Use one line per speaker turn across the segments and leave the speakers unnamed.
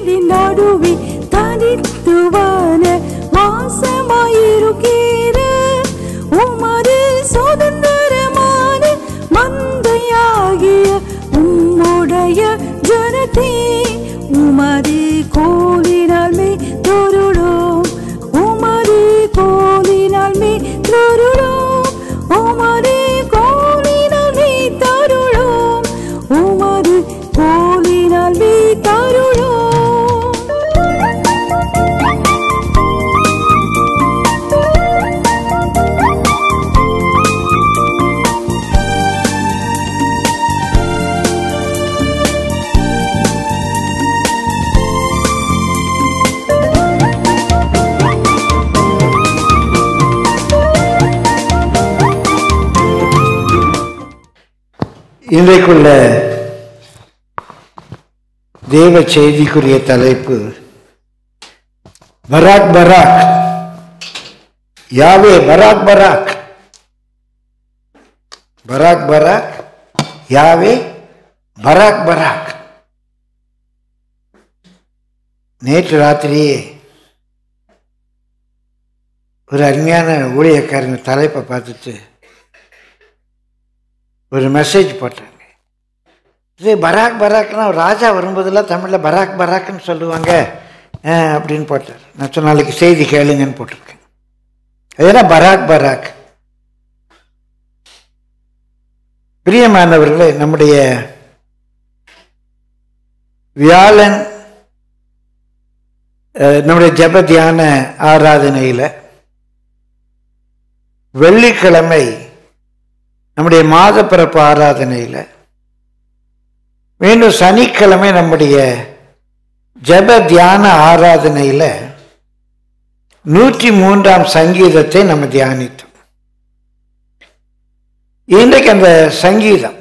கூட்டத்தின் நடுவே தனித்துவான வாசமாயிருக்கிற உமது சுதந்திரமான மந்தையாகிய உம்முடைய ஜனத்தே உமது கோலினால் மே தொருளோம் உமது கோலினால் மே தொருளோம் உமது கோலினால் மே தருளோம் உமது கோலினால் மே தருளோம்
இன்றைக்குள்ள தேவ செய்திக்குரிய தலைப்பு பராக் பராக் யாவே பராக் பராக் பராக் பராக் யாவே பராக் பராக் நேற்று ராத்திரியே ஒரு அருமையான ஊழியக்காரங்க தலைப்பை பார்த்துட்டு ஒரு மெசேஜ் போட்டாங்க இது பராக் பராக்னா ஒரு ராஜா வரும்போதெல்லாம் தமிழில் பராக் பராக்னு சொல்லுவாங்க அஹ், அப்படின்னு போட்டார் நான் சொன்ன நாளைக்கு செய்தி கேளுங்கன்னு போட்டிருக்கேன் அது என்ன பராக் பராக் பிரியமானவர்களே நம்முடைய வியாழன் அஹ், நம்முடைய ஜெப தியான ஆராதனையில் வெள்ளிக்கிழமை நம்முடைய மாத பிறப்பு ஆராதனையில் மீண்டும் சனிக்கிழமை நம்முடைய ஜெப தியான ஆராதனையில் நூற்றி மூன்றாம் சங்கீதத்தை நம்ம தியானித்தோம் இன்றைக்கு அந்த சங்கீதம்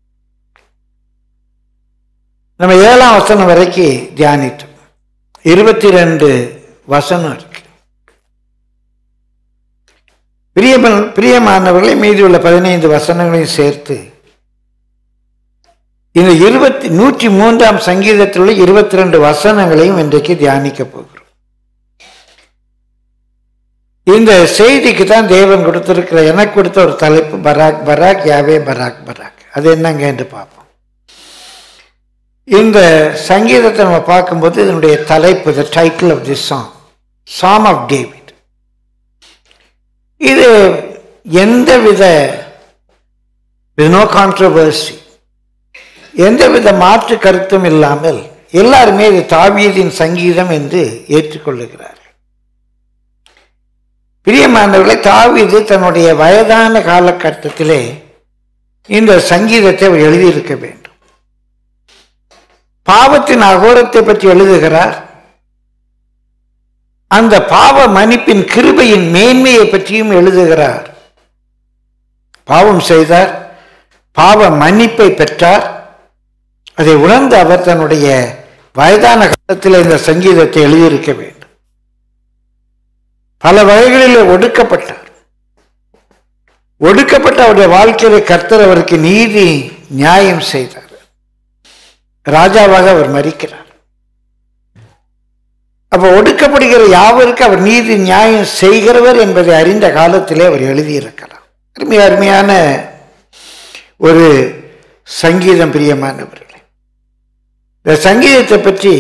நம்ம ஏழாம் வசனம் வரைக்கும் தியானித்தோம் இருபத்தி ரெண்டு வசனம் இருக்கு பிரியமன் பிரியமானவர்களை மீதியுள்ள பதினைந்து வசனங்களையும் சேர்த்து இந்த இருபத்தி நூற்றி மூன்றாம் சங்கீதத்தில் உள்ள இருபத்தி ரெண்டு வசனங்களையும் இன்றைக்கு தியானிக்க போகிறோம் இந்த செய்திக்கு தான் தேவன் கொடுத்திருக்கிற எனக்கு கொடுத்த ஒரு தலைப்பு பராக் பராக் யாவே பராக் பராக் அது என்னங்க என்று பார்ப்போம் இந்த சங்கீதத்தை நம்ம பார்க்கும்போது இதனுடைய தலைப்பு the title of this song psalm of David இது எந்தவித நோ கான்ட்ரவர்சி எந்தவித மாற்று கருத்தும் இல்லாமல் எல்லாருமே இது தாவீதின் சங்கீதம் என்று ஏற்றுக்கொள்ளுகிறார்கள் பிரியமானவர்களை தாவீது தன்னுடைய வயதான காலகட்டத்திலே இந்த சங்கீதத்தை அவர் எழுதியிருக்க வேண்டும் பாவத்தின் அகோரத்தை பற்றி எழுதுகிறார் அந்த பாவ மன்னிப்பின் கிருபையின் மேன்மையை பற்றியும் எழுதுகிறார் பாவம் செய்தார் பாவ மன்னிப்பை பெற்றார் அதை உணர்ந்து அவர் தன்னுடைய வயதான காலத்தில் இந்த சங்கீதத்தை எழுதியிருக்க வேண்டும் பல வகைகளில் ஒடுக்கப்பட்டார் ஒடுக்கப்பட்ட அவருடைய வாழ்க்கையில கர்த்தர் அவருக்கு நீதி நியாயம் செய்தார் ராஜாவாக அவர் மறிக்கிறார் அப்ப ஒடுக்கப்படுகிற யாவருக்கு அவர் நீதி நியாயம் செய்கிறவர் என்பதை அறிந்த காலத்திலே அவர் எழுதியிருக்கலாம் அருமை அருமையான ஒரு சங்கீதம் பிரியமானவர்களே இந்த சங்கீதத்தை பற்றி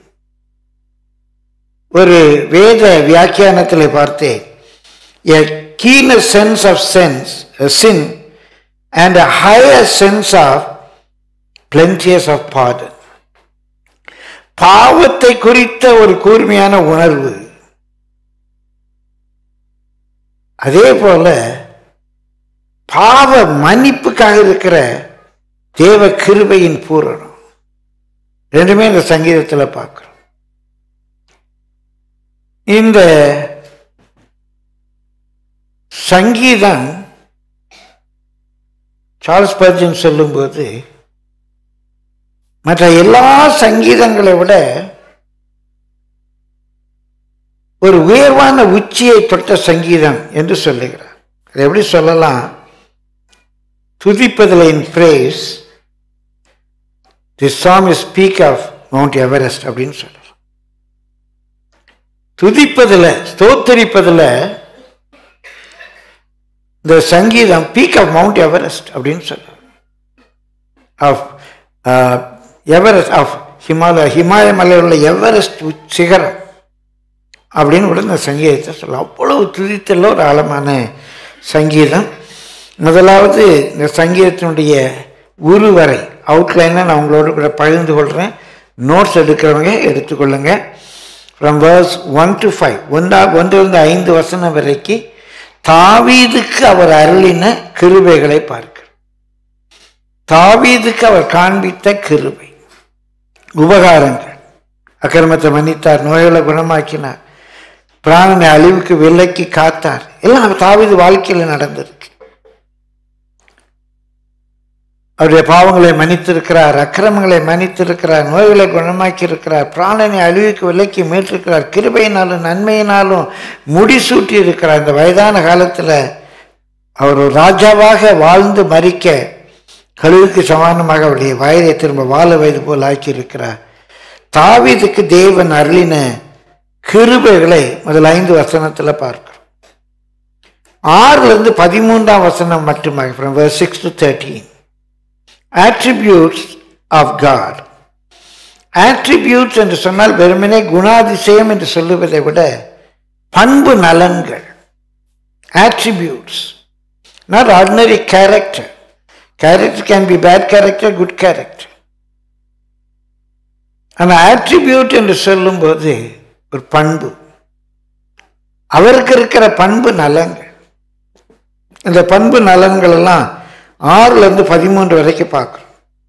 ஒரு வேத வியாக்கியானத்தில் பார்த்தேன் a keener sense of sense a sin and a higher sense of plenteous of pardon பாவத்தை குறித்த ஒரு கூர்மையான உணர்வு அதே போல பாவ மன்னிப்புக்காக இருக்கிற தேவ கிருபையின் பூரணம் ரெண்டுமே இந்த சங்கீதத்தில் பார்க்கிறோம் இந்த சங்கீதம் சார்ல்ஸ் பர்ஜன் சொல்லும்போது மற்ற எல்லா சங்கீதங்களை விட ஒரு உயர்வான உச்சியை தொட்ட சங்கீதம் என்று சொல்லுகிறார் அது எப்படி சொல்லலாம் துதிப்பதில் in praise the song is speak of Mount Everest அப்படின்னு சொல்லலாம் துதிப்பதில் ஸ்தோத்தரிப்பதில் இந்த சங்கீதம் பீக் ஆஃப் மவுண்ட் எவரெஸ்ட் அப்படின்னு சொல்லுவாங்க of Everest of Himalaya Himalaya மலையில் உள்ள எவரெஸ்ட் உச்- சிகரம் அப்படின்னு கூட இந்த சங்கீதத்தை சொல்லலாம் அவ்வளவு துதித்தல ஒரு ஆழமான சங்கீதம் முதலாவது இந்த சங்கீதத்தினுடைய உருவரை அவுட்லைனை நான் உங்களோட கூட பகிர்ந்து கொள்கிறேன் நோட்ஸ் எடுக்கிறவங்க எடுத்துக்கொள்ளுங்க from verse one to five ஒன்றா ஒன்றிலிருந்து ஐந்து வசனம் வரைக்கும் தாவீதுக்கு அவர் அருளின கிருபைகளை பார்க்கிறோம் தாவீதுக்கு அவர் காண்பித்த கிருபை உபகாரங்கள் அக்கிரமத்தை மன்னித்தார் நோய்களை குணமாக்கினார் பிராணனை அழிவுக்கு விலக்கி காத்தார் எல்லாம் தாவீது வாழ்க்கையில் நடந்திருக்கு அவருடைய பாவங்களை மன்னித்திருக்கிறார் அக்கிரமங்களை மன்னித்திருக்கிறார் நோய்களை குணமாக்கி இருக்கிறார் பிராணனை அழிவுக்கு விலக்கி மீட்டிருக்கிறார் கிருபையினாலும் நன்மையினாலும் முடிசூட்டி இருக்கிறார் இந்த வயதான காலத்தில் அவர் ஒரு ராஜாவாக வாழ்ந்து மறிக்க கழுவுக்கு சமானமாக அவருடைய வயதை திரும்ப வாழ வயது போல் ஆக்கியிருக்கிறார் தாவீதுக்கு தேவன் அருளின கிருபைகளை முதல் ஐந்து வசனத்தில் பார்க்கிறோம் ஆறுல இருந்து பதிமூன்றாம் வசனம் மட்டுமாக from verse six to thirteen attributes of God attributes என்று சொன்னால் வெறுமனே குணாதிசயம் என்று சொல்லுவதை விட பண்பு நலன்கள் attributes not ordinary character character can be bad character good character அந்த attribute என்று சொல்லும்போது ஒரு பண்பு அவருக்கு இருக்கிற பண்பு நலன்கள் இந்த பண்பு நலன்கள் எல்லாம் ஆறுல இருந்து பதிமூன்று வரைக்கும் பார்க்கிறோம்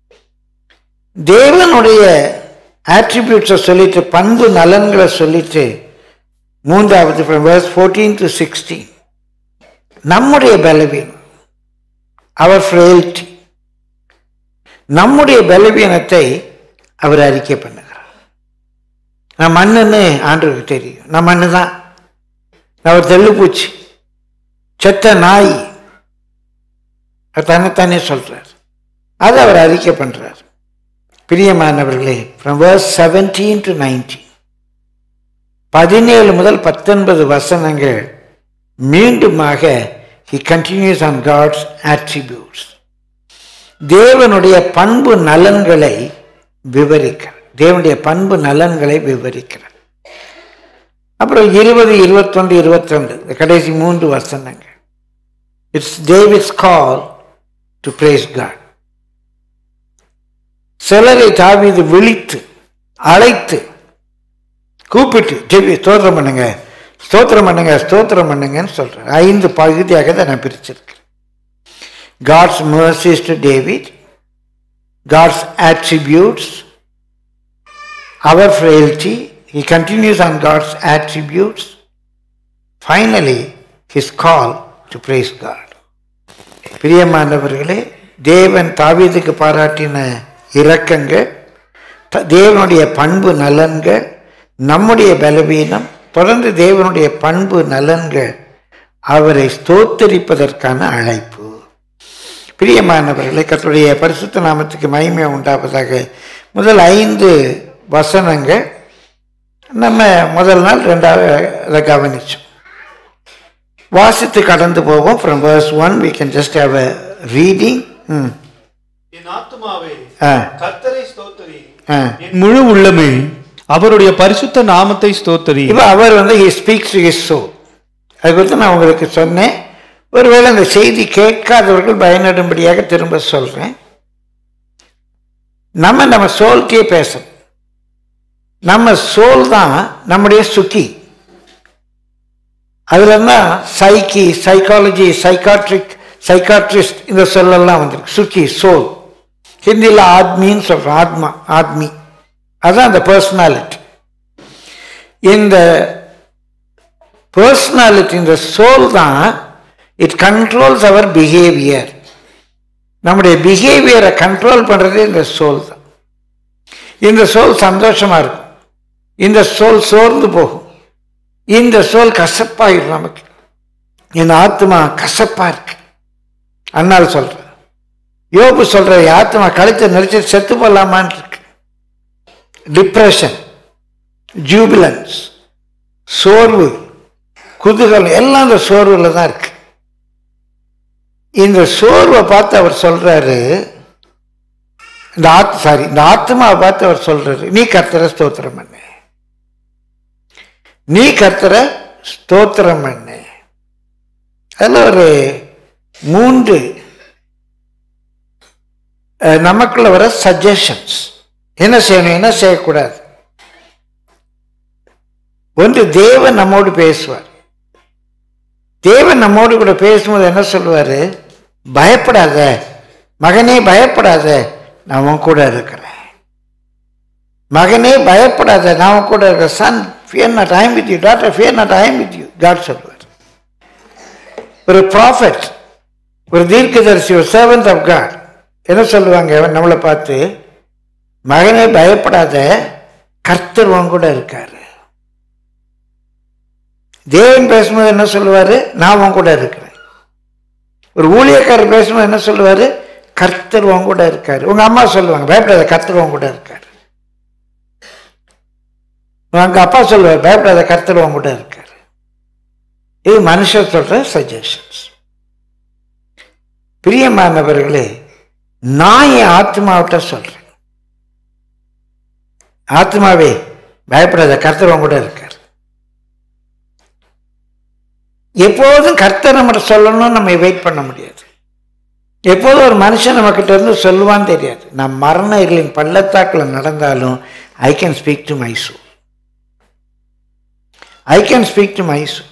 தேவனுடைய ஆட்ரிபியூட்ஸை சொல்லிட்டு பண்பு நலன்களை சொல்லிட்டு மூன்றாவது வேர்ஸ் ஃபோர்டீன் டு சிக்ஸ்டீன் நம்முடைய பலவீனம் அவர் ஃப்ரெயில்டி நம்முடைய பலவீனத்தை அவர் அறிக்கை பண்ணுகிறார் நான் மண்ணுன்னு ஆண்டவருக்கு தெரியும் நான் மண்ணு தான் நான் ஒரு தெள்ளுப்பூச்சி செத்த நாய் அவர் தன்னைத்தானே சொல்றார் அதை அவர் அறிக்கை பண்றார் பிரியமானவர்களே from verse seventeen to nineteen பதினேழு முதல் பத்தொன்பது வசனங்கள் மீண்டுமாக he continues on God's attributes தேவனுடைய பண்பு நலன்களை விவரிக்கிறார் தேவனுடைய பண்பு நலன்களை விவரிக்கிறார் அப்புறம் இருபது இருபத்தொன்று இருபத்தி கடைசி மூன்று வசனங்கள் it's David's call to praise God சிலரை தாவீது விழித்து அழைத்து கூப்பிட்டு ஜெபி ஸ்தோத்திரம் பண்ணுங்க ஸ்தோத்திரம் பண்ணுங்க ஸ்தோத்திரம் பண்ணுங்கன்னு சொல்றேன் ஐந்து பகுதியாக தான் நான் பிரிச்சிருக்கேன் God's mercies to David God's attributes our frailty he continues on god's attributes finally his call to praise god பிரியமானவர்களே தேவன் தாவீதுக்கு பாராட்டின இரக்கங்கள் த- தேவனுடைய பண்பு நலன்கள் நம்முடைய பலவீனம் தொடர்ந்து தேவனுடைய பண்பு நலன்கள் அவரை ஸ்தோத்தரிப்பதற்கான அழைப்பு பிரியமானவர்களே கர்த்தருடைய பரிசுத்த நாமத்துக்கு மகிமை உண்டாவதாக முதல் ஐந்து வசனங்கள் நம்ம முதல் நாள் ரெண்டாவது அதை கவனிச்சோம் வாசித்து கடந்து போவோம் from verse one we can just have a reading ம்
என் ஆத்துமாவே
ஆ
கர்த்தரை ஸ்தோத்திரி
ஆ
என் முழு உள்ளமே அவருடைய பரிசுத்த நாமத்தை ஸ்தோத்திரி
இப்போ அவர் வந்து he speaks to his soul அது குறித்து நான் உங்களுக்கு சொன்னேன் ஒருவேளை அந்த செய்தி கேட்காதவர்கள் பயனடும்படியாக திரும்ப சொல்றேன் நம்ம நம்ம சோல்கிட்டே பேசணும் நம்ம சோல் தான் நம்முடைய சுக்கி அதுல தான் சைக்கி சைக்காலஜி சைக்காட்ரிக் சைக்காட்ரிஸ்ட் இந்த சொல்லெல்லாம் வந்திருக்கு சுக்கி சோல் ஹிந்தியில் ஆத்மின்னு சொல்றோம் ஆத்மா ஆத்மி அதுதான் அந்த பர்சனாலிட்டி இந்த பர்சனாலிட்டி இந்த சோல் தான் இட் கண்ட்ரோல்ஸ் அவர் பிஹேவியர் நம்முடைய பிஹேவியரை கண்ட்ரோல் பண்ணுறது இந்த சோல் தான் இந்த சோல் சந்தோஷமா இருக்கும் இந்த சோல் சோர்ந்து போகும் இந்த சோல் கசப்பாயிடும் நமக்கு இந்த ஆத்மா கசப்பா இருக்கு அண்ணால் சொல்ற யோபு சொல்ற "என் ஆத்மா கழுத்தை நெரிச்சு செத்து போடலாமான்னு இருக்கு டிப்ரெஷன் ஜூபிலன்ஸ் சோர்வு குதூகலம் எல்லாம் அந்த சோர்வுல தான் இருக்கு இந்த சோர்வை பார்த்து அவர் சொல்றாரு இந்த ஆத் சாரி இந்த ஆத்மாவை பார்த்து அவர் சொல்றாரு நீ கர்த்தரை ஸ்தோத்திரம் பண்ணு நீ கர்த்தரை ஸ்தோத்திரம் பண்ணு அதில் ஒரு மூன்று அஹ், நமக்குள்ள வர சஜஷன்ஸ் என்ன செய்யணும் என்ன செய்யக்கூடாது ஒன்று தேவன் நம்மோடு பேசுவார் தேவன் நம்மோடு கூட பேசும்போது என்ன சொல்லுவாரு பயப்படாத மகனே பயப்படாத நான் உன் கூட இருக்கிறேன் மகனே பயப்படாத நான் உன் கூட இருக்கிற son fear not I'm with you daughter fear not I'm with you God சொல்லுவார் ஒரு ப்ராஃபட் ஒரு தீர்க்கதரிசி ஒரு சர்வன்ட் ஆஃப் காட் என்ன சொல்லுவாங்க நம்மளை பார்த்து மகனே பயப்படாத கர்த்தர் உன் கூட இருக்காரு தேவன் பேசும்போது என்ன சொல்லுவாரு நான் உன் கூட இருக்கிறேன் ஒரு ஊழியக்காரர் பேசும்போது என்ன சொல்லுவாரு கர்த்தர் உன் கூட இருக்காரு உங்க அம்மா சொல்லுவாங்க பயப்படாத கர்த்தர் உன் கூட இருக்காரு உங்க அப்பா சொல்லுவார் பயப்படாத கர்த்தர் உன் கூட இருக்காரு இது மனுஷர் சொல்ற சஜஷன்ஸ் பிரியமானவர்களே நான் என் ஆத்மாவிட்ட சொல்றேன் ஆத்மாவே பயப்படாத கர்த்தர் உன் கூட இருக்கார் எப்போதும் கர்த்தர் நம்மகிட்ட சொல்லணும்னு நம்ம வெயிட் பண்ண முடியாது எப்போதும் ஒரு மனுஷன் நம்மக்கிட்ட இருந்து சொல்லுவான்னு தெரியாது நான் மரண இருளின் பள்ளத்தாக்கில் நடந்தாலும் I can speak to my soul I can speak to my soul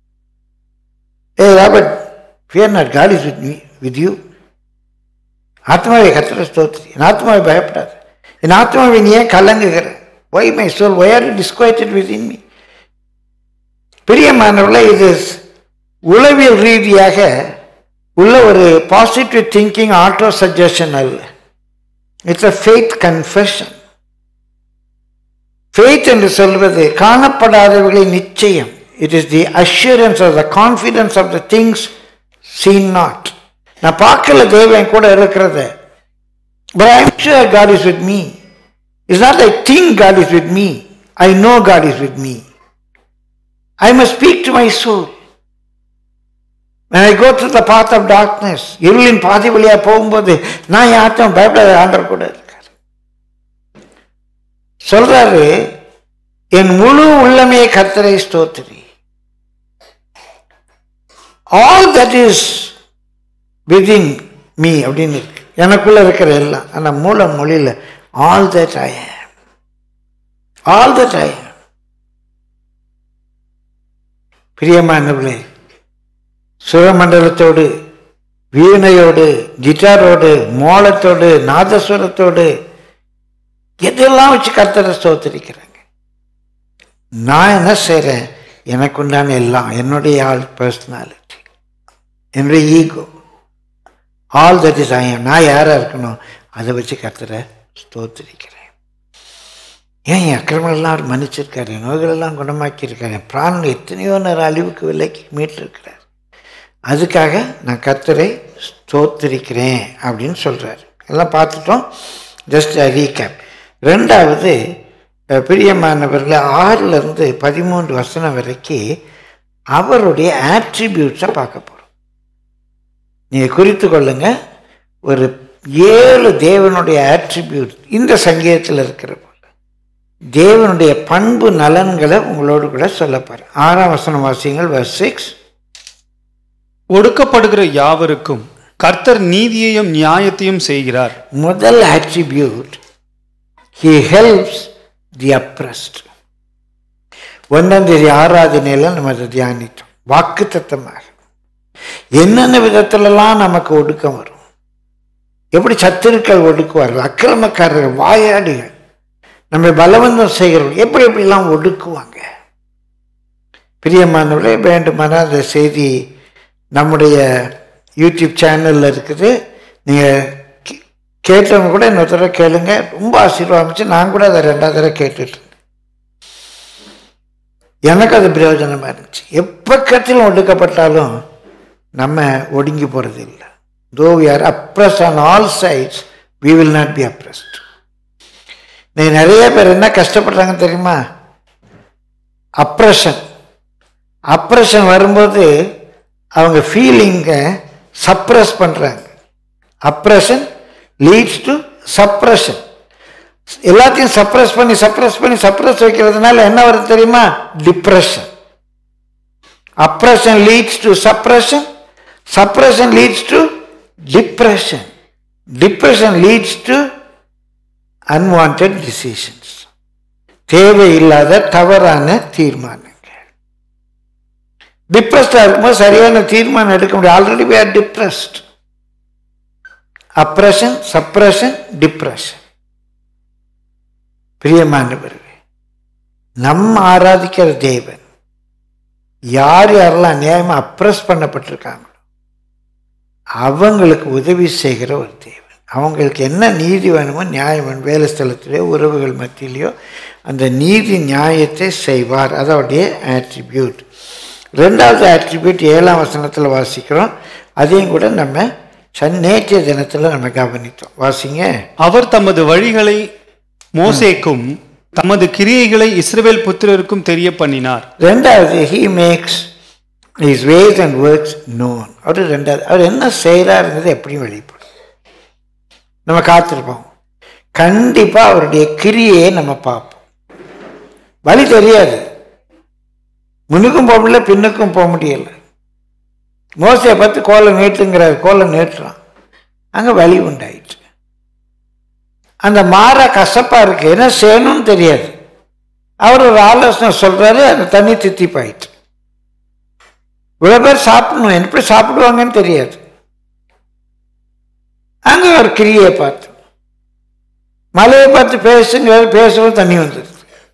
a Robert fear not God is with me with you ஆத்மாவை கத்திர ஸ்தோத்திரி என் ஆத்மாவை பயப்படாது என் ஆத்மாவை நீ ஏன் கலங்குகிற why my soul why are disquieted within me பிரியமானவர்களே இது உளவியல் ரீதியாக உள்ள ஒரு பாசிட்டிவ் திங்கிங் ஆட்டோ சஜஷன் அல்ல it's a faith confession faith என்று சொல்வது காணப்படாதவர்களை நிச்சயம் it is the assurance of the confidence of the things seen not நான் பார்க்கல தேவன் கூட இருக்கிறது but I am sure God is with me it's not I think God is with me I know God is with me I must speak to my soul. When I go through the path of darkness, இருளின் பாதி வழியா போகும்போது நான் யார்ட்டும் பயப்படாத ஆண்டவர் கூட இருக்கார் சொல்றாரு என் முழு உள்ளமே கர்த்தரை ஸ்தோத்திரி all that is within me அப்படின்னு இருக்கு எனக்குள்ள இருக்கிற எல்லாம் ஆனா மூல மொழியில all that I all that I பிரியமானவர்களே சுரமண்டலத்தோடு வீணையோடு கிட்டாரோடு மோளத்தோடு நாதஸ்வரத்தோடு எதெல்லாம் வச்சு கர்த்தரை ஸ்தோத்திரிக்கிறாங்க நான் என்ன செய்கிறேன் எனக்கு உண்டான எல்லாம் என்னுடைய ஆள் பர்சனாலிட்டி என்னுடைய ego all that is I am நான் யாராக இருக்கணும் அதை வச்சு கர்த்தரை ஸ்தோத்திரிக்கிறேன் ஏன் என் அக்கிரமெல்லாம் அவர் மன்னிச்சிருக்காரு என் நோய்களெல்லாம் குணமாக்கியிருக்காரு என் பிராணன் எத்தனையோ நேரம் அழிவுக்கு விலைக்கு மீட்டிருக்கிறார் அதுக்காக நான் கர்த்தரை ஸ்தோத்திரிக்கிறேன் அப்படின்னு சொல்கிறார் எல்லாம் பார்த்துட்டோம் ஜஸ்ட் ரீகேப் ரெண்டாவது அஹ், பிரியமானவர்களே ஆறிலிருந்து பதிமூன்று வசனம் வரைக்கும் அவருடைய ஆட்ரிபியூட்ஸை பார்க்க போகிறோம் நீங்கள் குறித்து கொள்ளுங்க ஒரு ஏழு தேவனுடைய ஆட்ரிபியூட் இந்த சங்கீதத்தில் இருக்கிற போல தேவனுடைய பண்பு நலன்களை உங்களோடு கூட சொல்ல போறேன் ஆறாம் வசனம் வாசியங்கள் verse சிக்ஸ்
ஒடுக்கப்படுகிற யாவருக்கும் கர்த்தர் நீதியையும் நியாயத்தையும் செய்கிறார்
முதல் attribute he helps the oppressed ஒன்றாம் தேதி ஆராதனையில் நம்ம அதை தியானித்தோம் வாக்கு தத்தமாக என்னென்ன விதத்திலலாம் நமக்கு ஒடுக்கம் வரும் எப்படி சத்துருக்கள் ஒடுக்குவார்கள் அக்கிரமக்காரர்கள் வாயாடிகள் நம்மை பலவந்தம் செய்கிறவர்கள் எப்படி எப்படிலாம் ஒடுக்குவாங்க பிரியமானவர்களே வேண்டுமானால் அந்த செய்தி நம்முடைய யூடியூப் சேனலில் இருக்குது நீங்கள் கேட்டவங்க கூட இன்னொரு தடவை கேளுங்க ரொம்ப ஆசீர்வாமிச்சு நான் கூட அதை ரெண்டாவது தடவை கேட்டுட்டு இருந்தேன். எனக்கு அது பிரயோஜனமாக இருந்துச்சு எப்போ கத்திலும் ஒடுக்கப்பட்டாலும் நம்ம ஒடுங்கி போகிறது இல்லை though we are oppressed on all sides we will not be oppressed நீ நிறைய பேர் என்ன கஷ்டப்படுறாங்க தெரியுமா அப்ரஷன் அப்ரஷன் வரும்போது அவங்க ஃபீலிங்கை சப்ரஸ் பண்ணுறாங்க அப்ரஷன் லீட்ஸ் டு சப்ரஷன் எல்லாத்தையும் சப்ரஸ் பண்ணி சப்ரஸ் பண்ணி சப்ரஸ் வைக்கிறதுனால என்ன வருது தெரியுமா depression oppression leads to suppression suppression leads to depression depression leads to unwanted decisions தேவையில்லாத தவறான தீர்மானங்கள் டிப்ரெஸ்டாக இருக்கும்போது சரியான தீர்மானம் எடுக்க முடியும் already we are depressed oppression suppression depression பிரியமானவர்களே நம்ம ஆராதிக்கிற தேவன் யார் யாரெல்லாம் அநியாயமாக அப்ரஸ் பண்ணப்பட்டிருக்காங்களோ அவங்களுக்கு உதவி செய்கிற ஒரு தேவன் அவங்களுக்கு என்ன நீதி வேணுமோ நியாயம் வேணும் வேலை ஸ்தலத்திலேயோ உறவுகள் மத்தியிலையோ அந்த நீதி நியாயத்தை செய்வார் அதோடைய ஆட்ரிபியூட் ரெண்டாவது ஆட்ரிபியூட் ஏழாம் வசனத்தில் வாசிக்கிறோம் அதையும் கூட நம்ம சன் நேற்றைய தினத்தில் நம்ம கவனித்தோம் வாசிங்க
அவர் தமது வழிகளை மோசேக்கும் தமது கிரியைகளை இஸ்ரவேல் புத்திரருக்கும் தெரிய பண்ணினார்
ரெண்டாவது he makes his ways and works known அவர் ரெண்டாவது அவர் என்ன செய்கிறாருங்கிறது எப்படியும் வெளிப்படும் நம்ம காத்திருப்போம் கண்டிப்பாக அவருடைய கிரியையை நம்ம பார்ப்போம் வழி தெரியாது முன்னுக்கும் போக முடியல பின்னுக்கும் போக முடியல மோசையை பார்த்து கோலை நீட்டுங்கிறார் கோலை நீட்டுறான் அங்கே வழி உண்டாயிற்று அந்த மாற கசப்பா இருக்கு என்ன செய்யணும்னு தெரியாது அவர் ஒரு ஆலோசனை சொல்றாரு அந்த தண்ணி தித்திப்பாயிட்டு இவ்வளவு பேர் சாப்பிடணும் எப்படி சாப்பிடுவாங்கன்னு தெரியாது அங்க ஒரு கிரியை பார்த்து மலையை பார்த்து பேசுங்கிறாரு பேசவும் தண்ணி வந்துடுது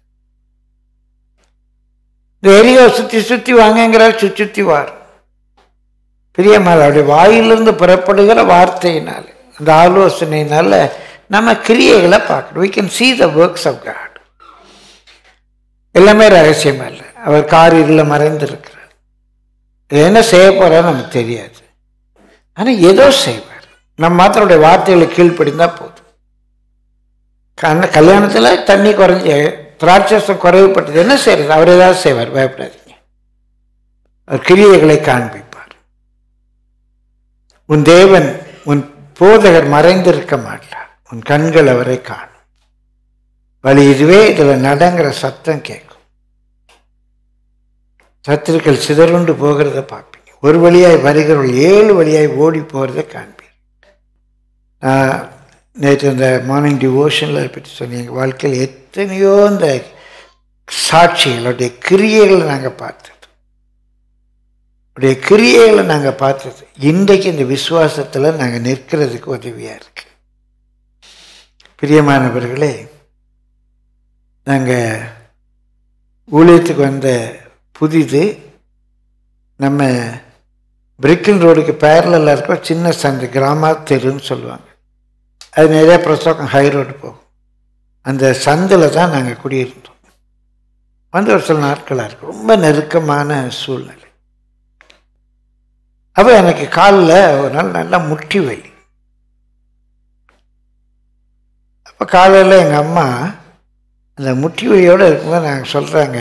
இந்த எரியை சுத்தி சுத்தி வாங்கங்கிறார் சுத்தி சுத்தி வார் பிரியமால் அவருடைய வாயிலிருந்து புறப்படுகிற வார்த்தையினால அந்த ஆலோசனையினால நம்ம கிரியைகளை பார்க்கணும் we can see the works of God எல்லாமே ரகசியமா இல்லை அவர் காரில் மறைந்திருக்கிறார் இது என்ன செய்ய போறாரு நமக்கு தெரியாது ஆனா ஏதோ செய்வார் நம்ம மாத்திரடைய வார்த்தைகளை கீழ்ப்படிந்தா போதும் கண்ண கல்யாணத்துல தண்ணி குறைஞ்ச திராட்சசம் குறைவுப்பட்டது என்ன செய்யறது அவர் ஏதாவது செய்வார் பயப்படாதீங்க அவர் கிரியைகளை காண்பிப்பார் உன் தேவன் உன் போதகர் மறைந்திருக்க மாட்டார் உன் கண்கள் அவரை காணும் வழி இதுவே இதுல நடங்கிற சத்தம் கேட்கும் சத்துருக்கள் சிதறுண்டு போகிறத பார்ப்பீங்க ஒரு வழியாய் வருகிறவர்கள் ஏழு வழியாய் ஓடி போகிறத காண்பீங்க நான் நேற்று இந்த மார்னிங் டிவோஷனில் பற்றி சொன்னீங்க வாழ்க்கையில் எத்தனையோ இந்த சாட்சிகளுடைய கிரியைகளை நாங்கள் பார்த்தது உடைய கிரியைகளை நாங்கள் பார்த்தது இன்றைக்கு இந்த விசுவாசத்தில் நாங்கள் நிற்கிறதுக்கு உதவியாக இருக்கு பிரியமானவர்களே நாங்கள் ஊழியத்துக்கு வந்த புதிது நம்ம பிரிக்கன் ரோடுக்கு பேரலில் இருக்கிற சின்ன சந்து கிராம தெருன்னு சொல்லுவாங்க அது நிறைய பிரசோகம் ஹை ரோடு போகும் அந்த சந்தில் தான் நாங்கள் குடியிருந்தோம் வந்து ஒரு சில நாட்களாக இருக்கு ரொம்ப நெருக்கமான சூழ்நிலை அப்போ எனக்கு காலில் ஒரு நாள் நல்லா முட்டி வலி அப்போ காலையில் எங்கள் அம்மா அந்த முட்டி வலியோடு இருக்கும்போது நாங்கள் சொல்கிறாங்க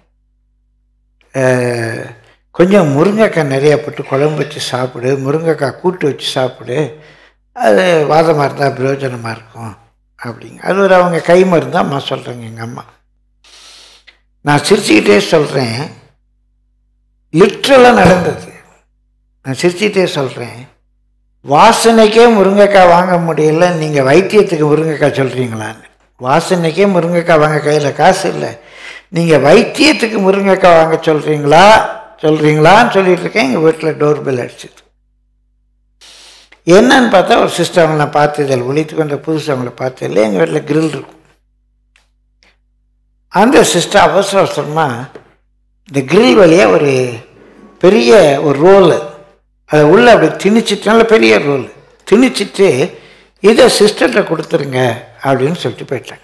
கொஞ்சம் முருங்கைக்காய் நிறையா போட்டு குழம்பு வச்சு சாப்பிடு முருங்கைக்காய் கூட்டு வச்சு சாப்பிடு அது வாதமாக இருந்தால் பிரயோஜனமாக இருக்கும் அப்படிங்க அது ஒரு அவங்க கை மருந்து அம்மா சொல்கிறேங்க எங்கள் அம்மா நான் சிரிச்சுக்கிட்டே சொல்கிறேன் லிட்ரலாக நடந்தது நான் சிரிச்சுக்கிட்டே சொல்கிறேன் வாசனைக்கே முருங்கைக்காய் வாங்க முடியல நீங்கள் வைத்தியத்துக்கு முருங்கைக்காய் சொல்கிறீங்களான்னு வாசனைக்கே முருங்கைக்காய் வாங்க கையில் காசு இல்லை நீங்கள் வைத்தியத்துக்கு முருங்கைக்காய் வாங்க சொல்கிறீங்களா சொல்கிறீங்களான்னு சொல்லிட்டு இருக்கேன் எங்கள் வீட்டில் டோர் பெல் அடிச்சுது என்னன்னு பார்த்தா ஒரு சிஸ்டர் அவங்கள நான் பார்த்ததில்லை ஒழித்து கொண்ட புதுசு அவங்கள பார்த்ததில்லை எங்கள் வீட்டில் கிரில் இருக்கும் அந்த சிஸ்டர் அவசர அவசரமாக இந்த கிரில் வழியாக ஒரு பெரிய ஒரு ரோலு அதை உள்ளே அப்படி திணிச்சிட்டு நல்ல பெரிய ரோல் திணிச்சிட்டு இதை சிஸ்டர்கிட்ட கொடுத்துருங்க அப்படின்னு சொல்லிட்டு போயிட்டாங்க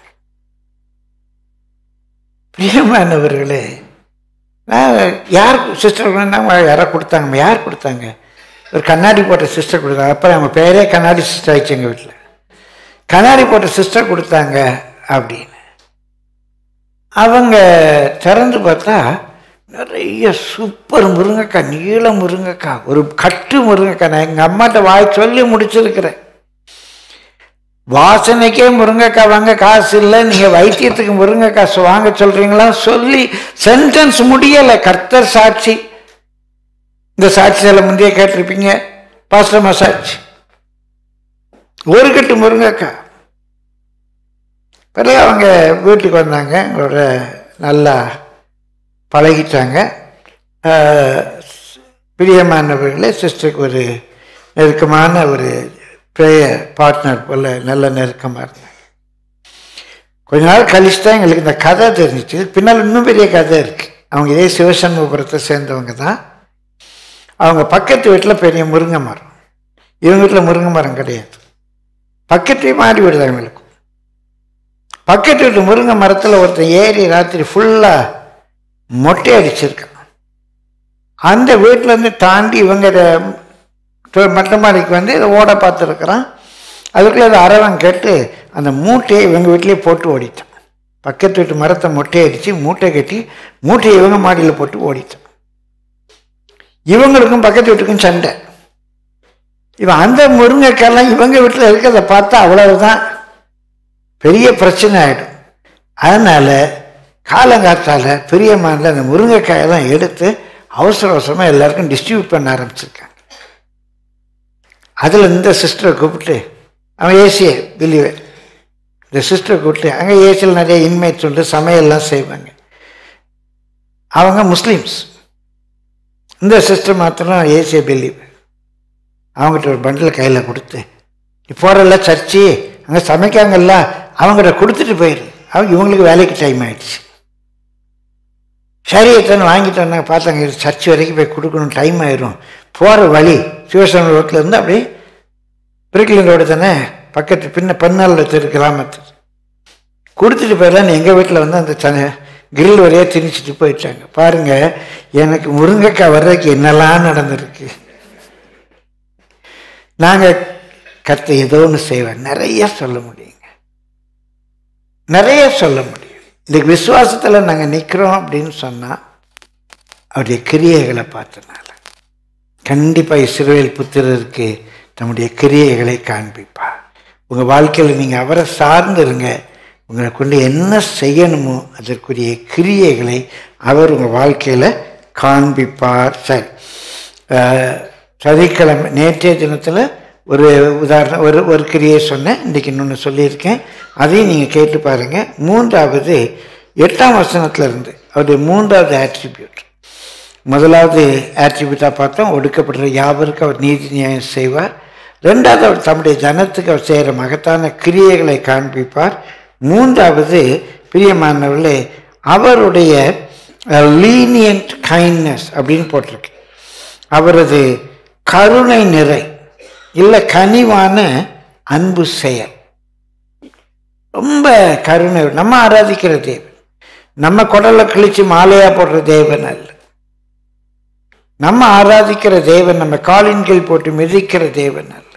பிரியமானவர்களே நான் யார் சிஸ்டர் யாரோ கொடுத்தாங்க யார் கொடுத்தாங்க ஒரு கண்ணாடி போட்ட சிஸ்டர் கொடுத்தாங்க அப்புறம் அவங்க பேரே கண்ணாடி சிஸ்டர் ஆயிடுச்சு எங்கள் வீட்டில் கண்ணாடி போட்ட சிஸ்டர் கொடுத்தாங்க அப்படின்னு அவங்க திறந்து பார்த்தா நிறைய சூப்பர் முருங்கைக்காய் நீள முருங்கைக்காய் ஒரு கட்டு முருங்கைக்காய் நான் எங்கள் அம்மாட்ட வாய் சொல்லி முடிச்சிருக்கிறேன் வாசனைக்கே முருங்கைக்காய் வாங்க காசு இல்லை நீங்கள் வைத்தியத்துக்கு முருங்கைக்காய் சு- வாங்க சொல்கிறீங்களா சொல்லி சென்டென்ஸ் முடியலை கர்த்தர் சாட்சி இந்த சாட்சியில் முந்தைய கேட்டிருப்பீங்க பாஸ்டமா சாட்சி ஒரு கட்டு முருங்கைக்காய் பிறகு அவங்க வீட்டுக்கு வந்தாங்க எங்களோட நல்லா பழகிட்டாங்க ஆஹ், பிரியமானவர்களே சிஸ்டருக்கு ஒரு நெருக்கமான ஒரு ப்ரேயர் பார்ட்னர் போல் நல்ல நெருக்கமாக இருந்தாங்க கொஞ்ச நாள் கழிச்சு தான் எங்களுக்கு இந்த கதை தெரிஞ்சிச்சு பின்னால் இன்னும் பெரிய கதை இருக்குது அவங்க இதே சிவசண்முகபுரத்தை சேர்ந்தவங்க தான் அவங்க பக்கத்து வீட்டில் பெரிய முருங்கை மரம் இவங்க வீட்டில் முருங்கை மரம் கிடையாது பக்கத்துலேயே மாடி வீடு தான் எங்களுக்கு பக்கத்து வீட்டு முருங்கை மரத்தில் ஒருத்தன் ஏறி ராத்திரி ஃபுல்லாக மொட்டை அடிச்சிருக்கான் அந்த வீட்டிலேருந்து தாண்டி இவங்க இத தொ- மொட்டை மாடிக்கு வந்து இதை ஓட பார்த்துருக்குறான் அதுக்குள்ளே அதை அரவன் கேட்டு அந்த மூட்டையை இவங்க வீட்டிலேயே போட்டு ஓடிட்டான் பக்கத்து வீட்டு மரத்தை மொட்டை அடித்து மூட்டை கட்டி மூட்டையை இவங்க மாடியில் போட்டு ஓடிட்டான் இவங்களுக்கும் பக்கத்து வீட்டுக்கும் சண்டை இவன் அந்த முருங்கைக்காயெல்லாம் இவங்க வீட்டில் இருக்கிறத பார்த்தா அவ்வளவுதான் பெரிய பிரச்சனை ஆகிடும் அதனால் காலங்காத்தால பெரியம்மானில் அந்த முருங்கைக்காயெல்லாம் எடுத்து அவசர அவசரமாக எல்லாருக்கும் டிஸ்ட்ரிபியூட் பண்ண ஆரம்பிச்சிருக்காங்க அதில் இந்த சிஸ்டரை கூப்பிட்டு அவன் ஏசிய பிலிவர் இந்த சிஸ்டரை கூப்பிட்டு அங்கே ஏசியில் நிறைய இன்மேட்ஸ் உண்டு சமையல்லாம் செய்வாங்க அவங்க முஸ்லீம்ஸ் இந்த சிஸ்டர் மாத்திரம் ஏசிய பிலீவ் அவங்ககிட்ட ஒரு பண்டில் கையில் கொடுத்து நீ போகிறல்ல சர்ச்சு அங்கே சமைக்காங்கல்ல அவங்ககிட்ட கொடுத்துட்டு போயிரு அவங்க இவங்களுக்கு வேலைக்கு டைம் ஆயிடுச்சு சரி எத்தனை வாங்கிட்டு வந்தாங்க பார்த்தாங்க இது சர்ச் வரைக்கும் போய் கொடுக்கணும் டைம் ஆயிரும் போகிற வழி சிவசம ரோட்டில் இருந்து அப்படியே பிரிக்கலின் ரோடு தானே பக்கத்து பின்ன பன்னாள் தெரு கிராமத்து கொடுத்துட்டு போயிடலாம் எங்கள் வீட்டில் வந்து அந்த சன கிரில் வரையாக திணிச்சிட்டு போயிட்டாங்க பாருங்க எனக்கு முருங்கைக்காய் வர்றதுக்கு என்னெல்லாம் நடந்திருக்கு நாங்கள் கற்று ஏதோ ஒன்று செய்வேன் நிறைய சொல்ல முடியுங்க நிறைய சொல்ல முடியும் இதுக்கு விசுவாசத்தில் நாங்கள் நிற்கிறோம் அப்படின்னு சொன்னால் அவருடைய கிரியைகளை பார்த்தனால கண்டிப்பாக இஸ்ரவேல் புத்திரருக்கு தம்முடைய கிரியைகளை காண்பிப்பார் உங்கள் வாழ்க்கையில் நீங்கள் அவரை சார்ந்திருங்க உங்களை கொண்டு என்ன செய்யணுமோ அதற்குரிய கிரியைகளை அவர் உங்கள் வாழ்க்கையில் காண்பிப்பார் சரி அஹ், சனிக்கிழமை நேற்றைய தினத்தில் ஒரு உதாரணம் ஒரு ஒரு கிரியை சொன்னேன் இன்றைக்கி இன்னொன்று சொல்லியிருக்கேன் அதையும் நீங்கள் கேட்டு பாருங்கள் மூன்றாவது எட்டாம் வசனத்துல இருந்து அவருடைய மூன்றாவது ஆட்ரிபியூட் முதலாவது ஆட்ரிபியூட்டாக பார்த்தோம் ஒடுக்கப்படுற யாவருக்கு அவர் நீதி நியாயம் செய்வார் ரெண்டாவது அவர் தம்முடைய ஜனத்துக்கு அவர் செய்கிற மகத்தான கிரியைகளை காண்பிப்பார் மூன்றாவது பிரியமானவர்களே அவருடைய லீனியன்ட் கைண்ட்னஸ் அப்படின்னு போட்டிருக்கு அவரது கருணை நிறை இல்லை கனிவான அன்பு செயல் ரொம்ப கருணை நம்ம ஆராதிக்கிற தேவன் நம்ம குடலை கிழிச்சு மாலையா போடுற தேவன் அல்ல நம்ம ஆராதிக்கிற தேவன் நம்ம காலின் கீழ் போட்டு மிதிக்கிற தேவன் அல்ல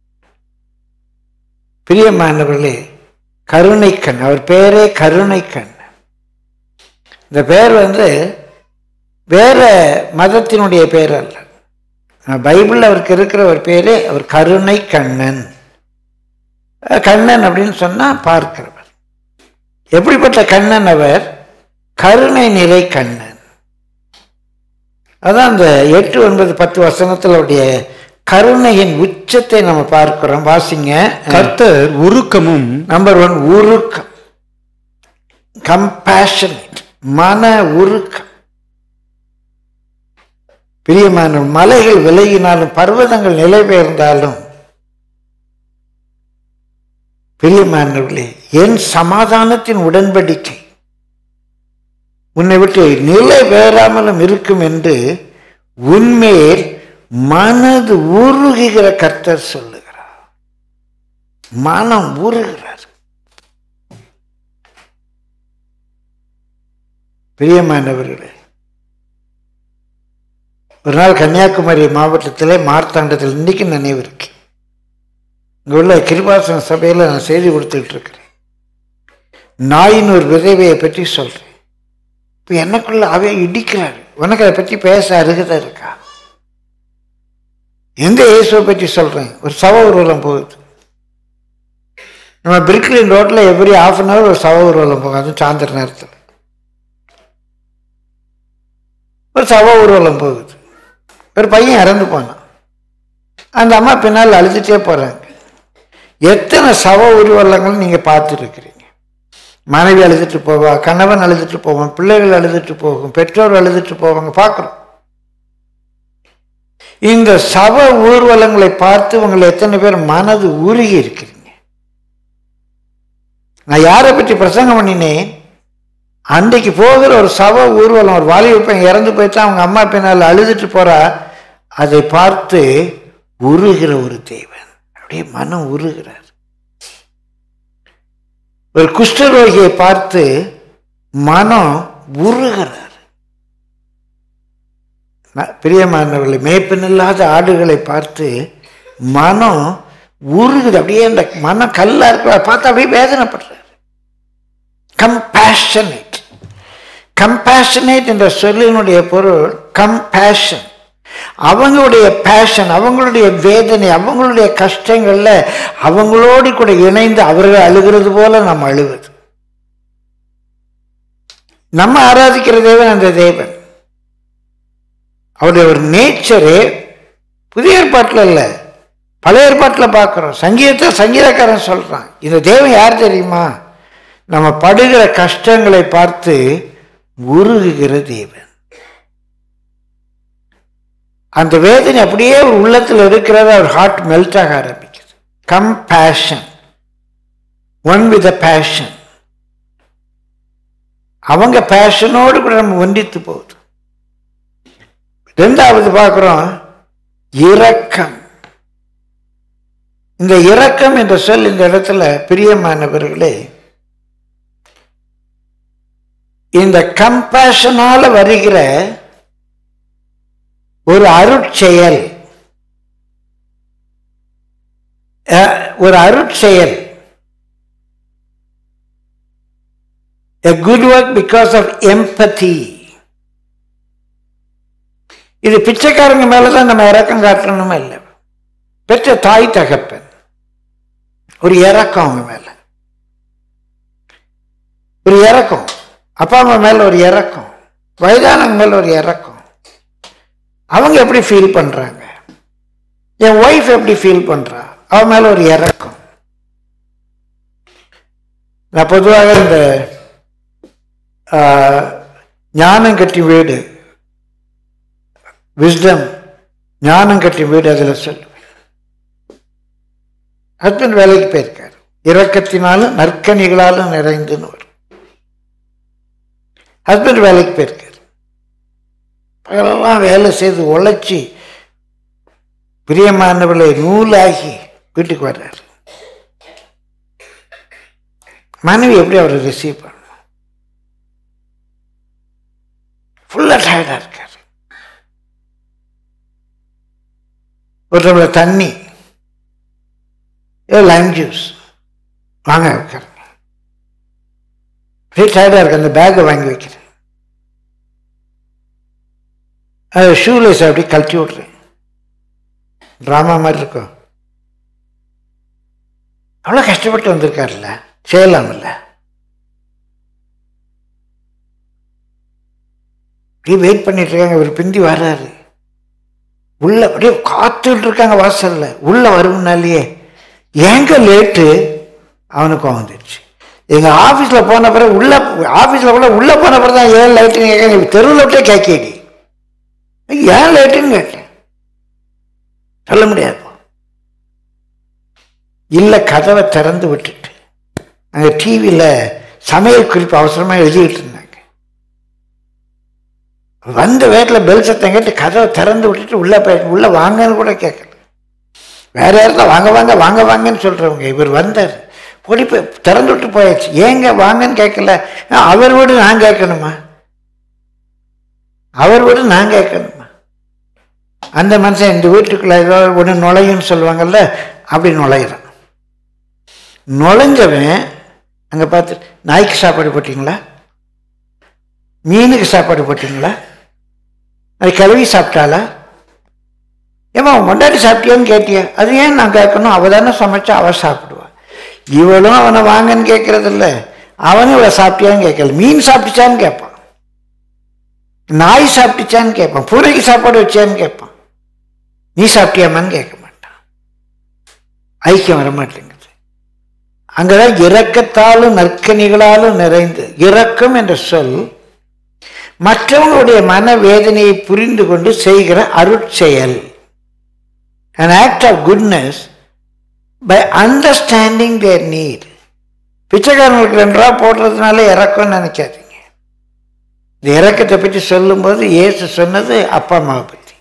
பிரியமானவர்களே கருணைக்கண் அவர் பேரே கருணைக்கண் இந்த பேர் வந்து வேற மதத்தினுடைய பேர் அல்ல ஆனா, பைபிள்ல அவருக்கு இருக்கிற ஒரு பேரு அவர் கருணை கண்ணன் அஹ் கண்ணன் அப்படின்னு சொன்னா பார்க்கிறவர் எப்படிப்பட்ட கண்ணன் அவர் கருணை நிறை கண்ணன் அதான் அந்த எட்டு ஒன்பது பத்து வசனத்தில் அவருடைய கருணையின் உச்சத்தை நம்ம பார்க்கிறோம் வாசிங்க
கர்த்தர் உருக்கமும்
நம்பர் ஒன் உருக்கம் கம்பேஷனேட் மன உருக்கம் பிரியமான மலைகள் விலகினாலும் பர்வதங்கள் நிலை பெயர்ந்தாலும் பிரியமானவர்களே என் சமாதானத்தின் உடன்படிக்கை உன்னை விட்டு நிலை பெயராமலும் இருக்கும் என்று உன்மேல் மனது உருகுகிற கர்த்தர் சொல்லுகிறார் மனம் உருகிறார் பிரியமானவர்களே ஒரு நாள் கன்னியாகுமரி மாவட்டத்திலே மார்த்தாண்டத்தில் இன்னைக்கு நினைவு இருக்கு இங்கே உள்ள கிருபாசன சபையில் நான் செய்தி கொடுத்துக்கிட்டு இருக்கிறேன் நாயின் ஒரு விதவையை பற்றி சொல்கிறேன் இப்போ எனக்குள்ள அவைய இடிக்கிறாரு உனக்கு அதை பற்றி பேச அருகதை இருக்கா எந்த இயேசுவை பற்றி சொல்றேன் ஒரு சவ ஊர்வலம் போகுது நம்ம பிரிக்லின் ரோட்ல எவ்ரி ஹாஃப் அன் ஹவர் ஒரு சவ ஊர்வலம் போகும் அதுவும் சாயந்தர நேரத்தில் ஒரு சவ ஊர்வலம் போகுது ஒரு பையன் இறந்து போனான் அந்த அம்மா பின்னால் அழுதுட்டே போறாங்க எத்தனை சவ ஊர்வலங்கள் நீங்க பார்த்துருக்கிறீங்க மனைவி அழுதுட்டு போவா கணவன் அழுதுட்டு போவான் பிள்ளைகள் அழுதுட்டு போகும் பெற்றோர் அழுதுட்டு போவாங்க பார்க்குறோம் இந்த சவ ஊர்வலங்களை பார்த்து உங்களை எத்தனை பேர் மனது உருகி இருக்கிறீங்க நான் யாரை பற்றி பிரசங்கம் பண்ணினேன் அன்றைக்கு போகிற ஒரு சவ ஊர்வலம் ஒரு வாலிப பையன் இறந்து போயிட்டா அவங்க அம்மா பின்னால் அழுதுட்டு போறா அதை பார்த்து உருகிற ஒரு தேவன் அப்படியே மனம் உருகிறார் ஒரு குஷ்டரோகியை பார்த்து மனம் உருகிறார் ந- பிரியமானவர்களை மேய்ப்பனில்லாத ஆடுகளை பார்த்து மனம் உருகுது அப்படியே அந்த மனம் கல்லா இருக்கிற பார்த்து அப்படியே வேதனைப்படுறார் கம்பேஷனேட் கம்பேஷனேட் என்ற சொல்லினுடைய பொருள் கம்பேஷன் அவங்களுடைய பேஷன் அவங்களுடைய வேதனை அவங்களுடைய கஷ்டங்கள்ல அவங்களோடு கூட இணைந்து அவர்கள் அழுகிறது போல நம்ம அழுவது நம்ம ஆராதிக்கிற தேவன் அந்த தேவன் அவருடைய ஒரு நேச்சரே புதிய ஏற்பாட்டில் இல்லை பழைய ஏற்பாட்டில் பார்க்குறோம் சங்கீதத்தை சங்கீதக்காரன் சொல்றான் இந்த தேவன் யார் தெரியுமா நம்ம படுகிற கஷ்டங்களை பார்த்து உருகுகிற தேவன் அந்த வேதனை அப்படியே ஒரு உள்ளத்தில் இருக்கிறத அவர் ஹார்ட் மெல்ட் ஆக ஆரம்பிக்குது கம்பேஷன் ஒன் வித் பேஷன் அவங்க பேஷனோடு கூட நம்ம ஒன்றித்து போகுது ரெண்டாவது பார்க்குறோம் இரக்கம் இந்த இரக்கம் என்ற சொல் இந்த இடத்துல பிரியமானவர்களே இந்த கம்பேஷனால வருகிற ஒரு அருட்செயல் அஹ், ஒரு அருட்செயல் a good work because of empathy இது பிச்சைக்காரங்க மேலதான் நம்ம இறக்கம் காட்டணுமே இல்லை பெற்ற தாய் தகப்பன் ஒரு இறக்கம் அவங்க மேல ஒரு இறக்கம் அப்பா அம்மா மேல ஒரு இறக்கம் வயதானவங்க மேல ஒரு இறக்கம் அவங்க எப்படி ஃபீல் பண்றாங்க என் ஒய்ஃப் எப்படி ஃபீல் பண்றா அவ மேல ஒரு இறக்கம் நான் பொதுவாக இந்த ஆஹ், ஞானம் கட்டி வீடு விஸ்டம் ஞானம் கட்டி வீடு அதில் சொல்லுவேன் ஹஸ்பண்ட் வேலைக்கு போயிருக்காரு இரக்கத்தினாலும் நற்கனிகளாலும் நிறைந்துன்னு வரும் ஹஸ்பண்ட் வேலைக்கு போயிருக்காரு பகலெல்லாம் வேலை செய்து உழைச்சி பிரியமானவளை நூலாகி வீட்டுக்கு வர்றாரு மனைவி எப்படி அவரை ரிசீவ் பண்ணணும் ஃபுல்லாக டயர்டாக இருக்காரு ஒரு டம்ளர் தண்ணி ஏதோ லைம் ஜூஸ் வாங்க உட்காருங்க அப்படியே டயர்டாக இருக்கு அந்த பேக்கை வாங்கி வைக்கிறேன் அது ஷூலேஸ் அப்படி கழட்டி விட்றேன் ட்ராமா மாதிரி இருக்கும் அவ்வளோ கஷ்டப்பட்டு வந்திருக்காருல்ல செய்யலாம்ல அப்படியே வெயிட் பண்ணிட்டு இருக்காங்க இவர் பிந்தி வர்றாரு உள்ள அப்படியே காத்துட்டு இருக்காங்க வாசல்ல உள்ள வரும்னாலேயே ஏங்க லேட்டு அவனுக்கு வந்துடுச்சு எங்க ஆபீஸ்ல போன பிறகு உள்ள ஆபீஸ்ல கூட உள்ள போன பிறகு தான் ஏன் லைட்டுன்னு கேட்க தெருவில் விட்டே கேக்கேடி ஏன் லேட்டுன்னு கேட்டேன் சொல்ல முடியாது இல்ல கதவை திறந்து விட்டுட்டு அங்க டிவியில சமையல் குறிப்பு அவசரமா எழுதிட்டு இருந்தாங்க வந்த வேட்டில் பெல் சத்தம் கேட்டு கதவை திறந்து விட்டுட்டு உள்ள போய் உள்ள வாங்கன்னு கூட கேட்கல வேற யாரும் வாங்க வாங்க வாங்க வாங்கன்னு சொல்றவங்க இவர் வந்தார் ஓடி போய் திறந்து விட்டு போயாச்சு ஏங்க வாங்கன்னு கேட்கல ஆ, அவர் வீடு நான் கேட்கணுமா அவர் வீடு நான் கேட்கணுமா அந்த மனுஷன் இந்த வீட்டுக்குள்ள ஏதோ ஒன்று நுழையுன்னு சொல்லுவாங்கல்ல அப்படி நுழையிறான் நுழைஞ்சவன் அங்கே பார்த்து நாய்க்கு சாப்பாடு போட்டிங்களா மீனுக்கு சாப்பாடு போட்டீங்களா அது கிளவி சாப்பிட்டாளா ஏமா உன் கொண்டாடி சாப்பிட்டியான்னு கேட்டியா அது ஏன் நான் கேட்கணும் அவ தானே சமைச்சா அவ சாப்பிடுவா இவளும் அவனை வாங்கன்னு கேட்கறது இல்ல அவனும் இவளை சாப்பிட்டியான்னு கேட்கல மீன் சாப்பிட்டுச்சான்னு கேட்பான் நாய் சாப்பிட்டுச்சான்னு கேட்பான் பூனைக்கு சாப்பாடு வச்சியான்னு கேட்பான் நீ சாப்பிட்டியாமான்னு கேட்க மாட்டான் ஐக்கியம் வர மாட்டேங்குது அங்கதான் இரக்கத்தாலும் நற்கனிகளாலும் நிறைந்து இரக்கம் என்ற சொல் மற்றவங்களுடைய மனவேதனையை புரிந்து கொண்டு செய்கிற அருட்செயல் an act of goodness by understanding their need பிச்சைக்காரங்களுக்கு ரெண்டு ரூபா போடுறதுனால இறக்கம்னு நினைக்காதீங்க இந்த இறக்கத்தை பற்றி சொல்லும்போது இயேசு சொன்னது அப்பா அம்மாவை பற்றி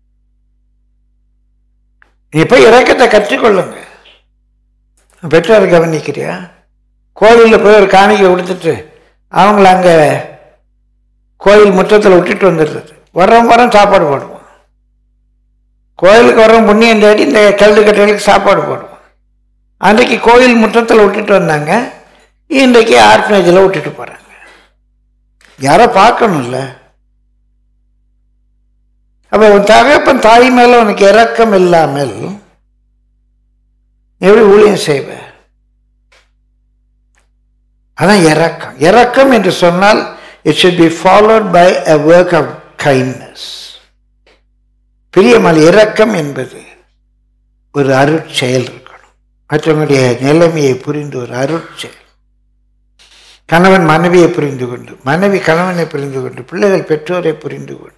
நீ போய் இறக்கத்தை கற்றுக்கொள்ளுங்க பெற்றோர் கவனிக்கிறியா கோயிலில் போய் ஒரு காணிக்கை கொடுத்துட்டு அவங்கள அங்கே கோயில் முற்றத்தில் விட்டுட்டு வந்துடுறது வர்றவங்க வரோம் சாப்பாடு போடுவோம் கோயிலுக்கு வர்றவங்க புண்ணியம் தேடி இந்த கல்டு கட்டைகளுக்கு சாப்பாடு போடுவோம் அன்றைக்கு கோயில் முற்றத்தில் விட்டுட்டு வந்தாங்க இன்றைக்கு ஆர்ஃபனேஜில் விட்டுட்டு போகிறாங்க யாரோ பார்க்கணும்ல அப்போ உன் தகப்பன் தாய் மேல உனக்கு இரக்கம் இல்லாமல் எப்படி ஊழியம் செய்வ அதான் இரக்கம் இரக்கம் என்று சொன்னால் it should be followed by a work of kindness பிரியமல் இரக்கம் என்பது ஒரு அருட்செயல் இருக்கணும் மற்றவங்களுடைய நிலைமையை புரிந்து ஒரு அருட்செயல் கணவன் மனைவியை புரிந்து கொண்டு மனைவி கணவனை புரிந்து கொண்டு பிள்ளைகள் பெற்றோரை புரிந்து கொண்டு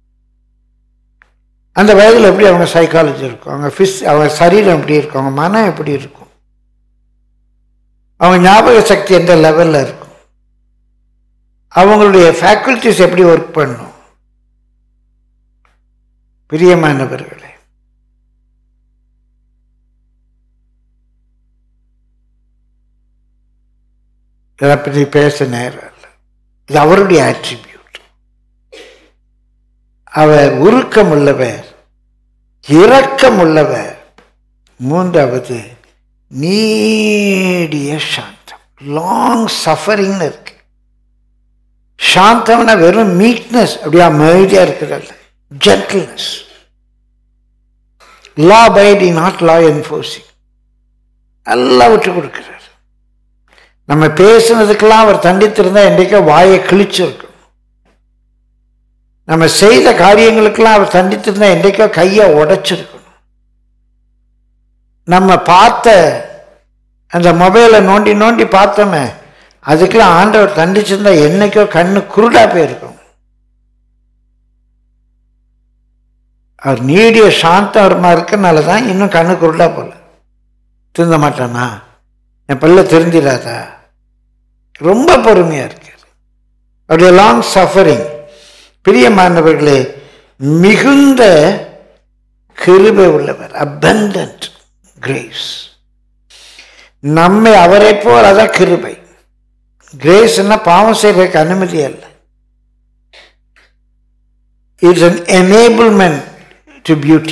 அந்த வயதில் எப்படி அவங்க சைக்காலஜி இருக்கும் அவங்க ஃபிஸ் அவங்க சரீரம் எப்படி இருக்கும் அவங்க மனம் எப்படி இருக்கும் அவங்க ஞாபக சக்தி எந்த லெவலில் இருக்கும் அவங்களுடைய ஃபேக்கல்டிஸ் எப்படி ஒர்க் பண்ணும் பிரியமானவர்களே இதை பற்றி பேச நேரம் இல்லை இது அவருடைய ஆட்ரிபியூட் அவர் உருக்கம் உள்ளவர் இரக்கம் உள்ளவர் மூன்றாவது நீடிய சாந்தம் லாங் சஃபரிங்னு இருக்கு சாந்தம்னா வெறும் மீக்னஸ் அப்படியே அமைதியா இருக்கிறது gentleness law abiding not law enforcing நல்லா விட்டு கொடுக்கிறார் நம்ம பேசுனதுக்கெல்லாம் அவர் தண்டித்திருந்தா என்றைக்கோ வாயை கிழிச்சிருக்கணும் நம்ம செய்த காரியங்களுக்கெல்லாம் அவர் தண்டித்திருந்தா என்றைக்கோ கையை உடைச்சிருக்கணும் நம்ம பார்த்த அந்த மொபைலை நோண்டி நோண்டி பார்த்தோமே அதுக்கெல்லாம் ஆண்டவர் தண்டிச்சிருந்தா என்னைக்கோ கண்ணு குருடா போயிருக்கும் அவர் நீடிய சாந்தம் வருமா இருக்கனால தான் இன்னும் கண்ணு குருடா போல திருந்த மாட்டானா என் பிள்ளை தெரிஞ்சிடாதா ரொம்ப பொறுமையா இருக்கார் அவருடைய லாங் சஃபரிங் பிரியமானவர்களே மிகுந்த கிருபை உள்ளவர் abundant கிரேஸ் நம்மை அவரை போல் அதான் கிருபை கிரேஸ்னா பாவம் செய்யறதுக்கு அனுமதி அல்ல it's an enablement to beauty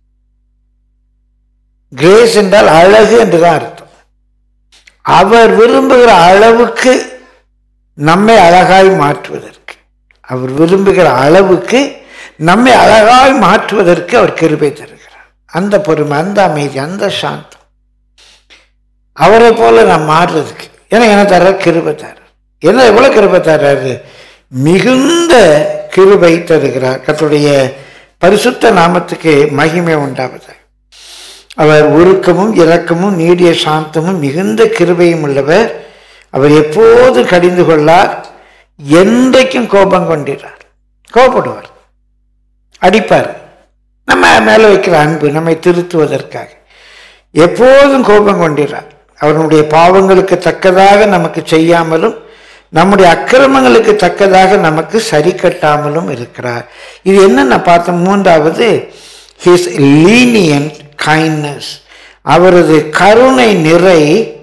grace என்றால் அழகு என்றுதான் அர்த்தம் அவர் விரும்புகிற அளவுக்கு நம்மை அழகாய் மாற்றுவதற்கு அவர் விரும்புகிற அளவுக்கு நம்மை அழகாய் மாற்றுவதற்கு அவர் கிருபை தருகிறார் அந்த பொறுமை அந்த அமைதி அந்த சாந்தம் அவரை போல நான் மாறுறதுக்கு ஏன்னா என்ன தர கிருபை தர என்ன எவ்வளவு கிருபை தர்றாரு மிகுந்த கிருபை தருகிறார் கர்த்தருடைய பரிசுத்த நாமத்துக்கு மகிமை உண்டாவது அவர் உருக்கமும் இரக்கமும் நீடிய சாந்தமும் மிகுந்த கிருபையும் உள்ளவர் அவர் எப்போதும் கடிந்து கொள்ளார் என்றைக்கும் கோபம் கொண்டிறார் கோபப்படுவார் அடிப்பார் நம்ம மேல வைக்கிற அன்பு நம்மை திருத்துவதற்காக எப்போதும் கோபம் கொண்டிறார் அவனுடைய பாவங்களுக்கு தக்கதாக நமக்கு செய்யாமலும் நம்முடைய அக்கிரமங்களுக்கு தக்கதாக நமக்கு சரி கட்டாமலும் இருக்கிறார் இது என்ன நான் பார்த்தோம் மூன்றாவது ஹிஸ் லீனியன்ட் கைண்ட்னஸ் அவரது கருணை நிறை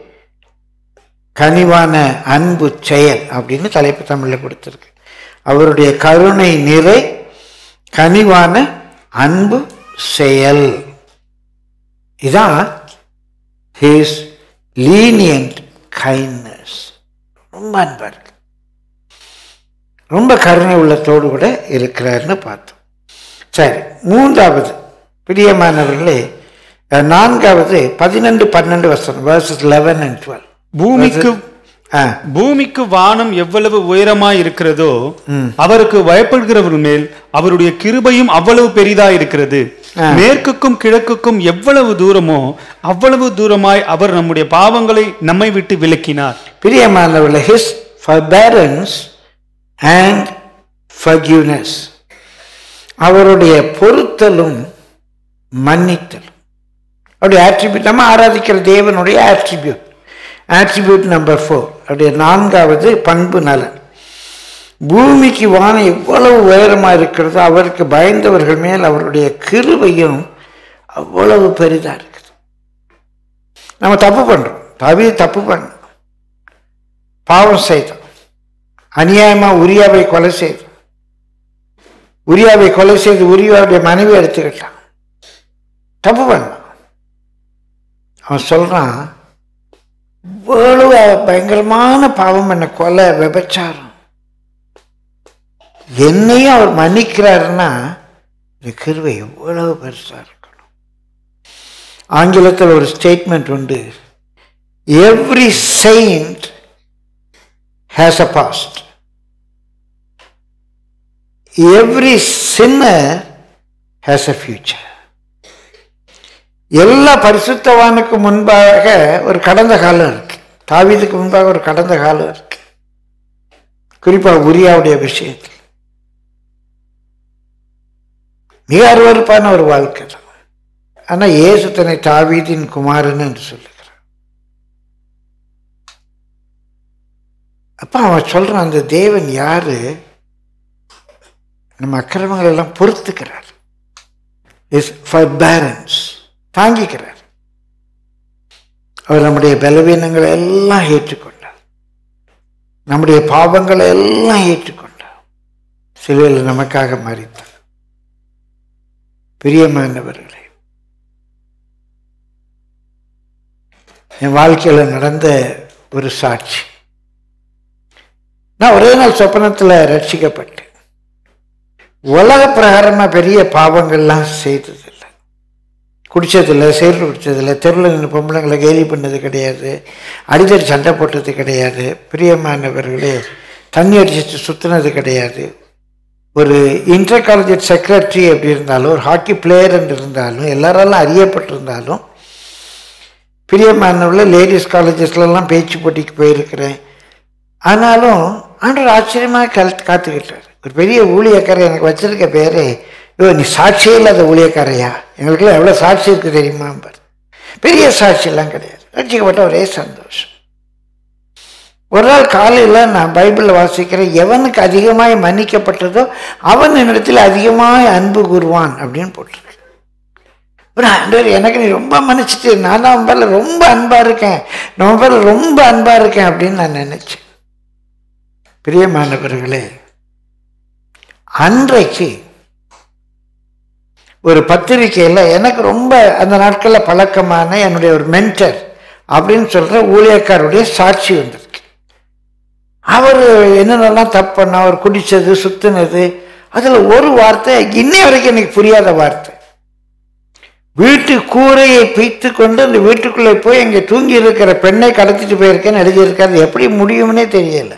கனிவான அன்பு செயல் அப்படின்னு தலைப்பு தமிழில் கொடுத்துருக்கு அவருடைய கருணை நிறை கனிவான அன்பு செயல் இதான் ஹிஸ் லீனியன்ட் கைண்ட்னஸ் ரொம்ப அன்பா இருக்கு ரொம்ப கருணை உள்ளத்தோடு கூட இருக்கிறாருன்னு பார்த்தோம் சரி மூன்றாவது பிரியமானவர்களே அஹ், நான்காவது பதினெண்டு பன்னெண்டு வசனம் verses லெவன் அண்ட் டுவெல்
பூமிக்கு
ஆ
பூமிக்கு வானம் எவ்வளவு உயரமாய் இருக்கிறதோ அவருக்கு பயப்படுகிறவர் மேல் அவருடைய கிருபையும் அவ்வளவு பெரிதா இருக்கிறது மேற்குக்கும் கிழக்குக்கும் எவ்வளவு தூரமோ அவ்வளவு தூரமாய் அவர் நம்முடைய பாவங்களை நம்மை விட்டு விலக்கினார்
பிரியமானவர்களே his forbearance and forgiveness அவருடைய பொறுத்தலும் மன்னித்தலும் அவருடைய ஆட்ரிபியூட் நம்ம ஆராதிக்கிற தேவனுடைய ஆட்ரிபியூட் ஆட்ரிபியூட் நம்பர் ஃபோர் அவருடைய நான்காவது பண்பு நலன் பூமிக்கு வானம் எவ்வளவு உயரமாக இருக்கிறதோ அவருக்கு பயந்தவர்கள் மேல் அவருடைய கிருபையும் அவ்வளவு பெரிதாக இருக்குது நம்ம தப்பு பண்ணுறோம் தவி தப்பு பண்ணோம் பாவம் செய்தோம் அநியாயமா உரியாவை கொலை செய்தோம் உரியாவை கொலை செய்து உரியாவுடைய மனைவி எடுத்துக்கிட்டான் தப்பு பண்ணான் அவன் சொல்றான் இவ்வளவு பயங்கரமான பாவம் என்ன கொலை விபச்சாரம் என்னையும் அவர் மன்னிக்கிறாருன்னா இந்த கிருவை எவ்வளவு பெருசா இருக்கணும் ஆங்கிலத்தில் ஒரு ஸ்டேட்மெண்ட் உண்டு every saint has a past. Every sinner has a future. எல்லா பரிசுத்தவானுக்கு முன்பாக ஒரு கடந்த காலம் இருக்கு தாவீதுக்கு முன்பாக ஒரு கடந்த காலம் இருக்கு குறிப்பா உரியாவுடைய விஷயத்தில் மிக அருவருப்பான ஒரு வாழ்க்கை தான் ஆனா இயேசு தன்னை தாவீதின் குமாரன் என்று சொல்லுகிறார் அப்ப அவன் சொல்றான் அந்த தேவன் யாரு நம்ம அக்கிரமங்கள் எல்லாம் பொறுத்துக்கிறார் இஸ் ஃபார் பேரன்ஸ் தாங்கிக்கிறார் அவர் நம்முடைய பலவீனங்களை எல்லாம் ஏற்றுக்கொண்டார் நம்முடைய பாவங்களை எல்லாம் ஏற்றுக்கொண்டார் சிலுவையில் நமக்காக மறித்தார் பிரியமானவர்களே என் வாழ்க்கையில நடந்த ஒரு சாட்சி நான் ஒரே நாள் சொப்பனத்தில் ரட்சிக்கப்பட்டேன் உலக பிரகாரமா பெரிய பாவங்கள்லாம் செய்ததில்லை குடிச்சதில்லை செயல் குடிச்சதில்லை தெருவில் நின்று பொம்பளைங்களை கேலி பண்ணது கிடையாது அடிதடி சண்டை போட்டது கிடையாது பிரியமானவர்களே தண்ணி அடிச்சு சுத்தினது கிடையாது ஒரு இன்டர் காலேஜ் செக்ரட்டரி எப்படி இருந்தாலும் ஒரு ஹாக்கி பிளேயர் என்று இருந்தாலும் எல்லாராலும் அறியப்பட்டிருந்தாலும் பிரியமானவர்கள் லேடிஸ் காலேஜஸ்லலாம் பேச்சு போட்டிக்கு போயிருக்கிறேன் ஆனாலும் ஆண்டவர் ஆச்சரியமாக கல் காத்துக்கிட்டார் ஒரு பெரிய ஊழியக்காரர் எனக்கு வச்சிருக்க பேரு ஐயோ நீ சாட்சியே இல்லாத ஊழியக்காரையா எங்களுக்கெல்லாம் எவ்வளோ சாட்சி இருக்கு தெரியுமா பார் பெரிய சாட்சியெல்லாம் கிடையாது ரட்சிக்கப்பட்ட ஒரே சந்தோஷம் ஒரு நாள் காலையில் நான் பைபிளில் வாசிக்கிறேன் எவனுக்கு அதிகமாய் மன்னிக்கப்பட்டதோ அவன் என்னிடத்தில் அதிகமாய் அன்பு கூறுவான் அப்படின்னு போட்டிருக்கு அப்புறம் ஆண்டவர் எனக்கு நீ ரொம்ப மன்னிச்சிட்டு நான் தான் உன் பேர்ல ரொம்ப அன்பா இருக்கேன் நான் உன் பேர்ல ரொம்ப அன்பா இருக்கேன் அப்படின்னு நான் நினைச்சேன் பிரியமானவர்களே அன்றைக்கு ஒரு பத்திரிக்கையில் எனக்கு ரொம்ப அந்த நாட்களில் பழக்கமான என்னுடைய ஒரு மென்டர் அப்படின்னு சொல்ற ஊழியக்காருடைய சாட்சி வந்திருக்கு அவர் என்னென்னலாம் தப்பு பண்ணா அவர் குடிச்சது சுத்தினது அதில் ஒரு வார்த்தை இன்னை வரைக்கும் எனக்கு புரியாத வார்த்தை வீட்டு கூரையை பீத்து கொண்டு அந்த வீட்டுக்குள்ளே போய் அங்கே தூங்கி இருக்கிற பெண்ணை கடத்திட்டு போயிருக்கேன்னு எழுதியிருக்காரு எப்படி முடியும்னே தெரியல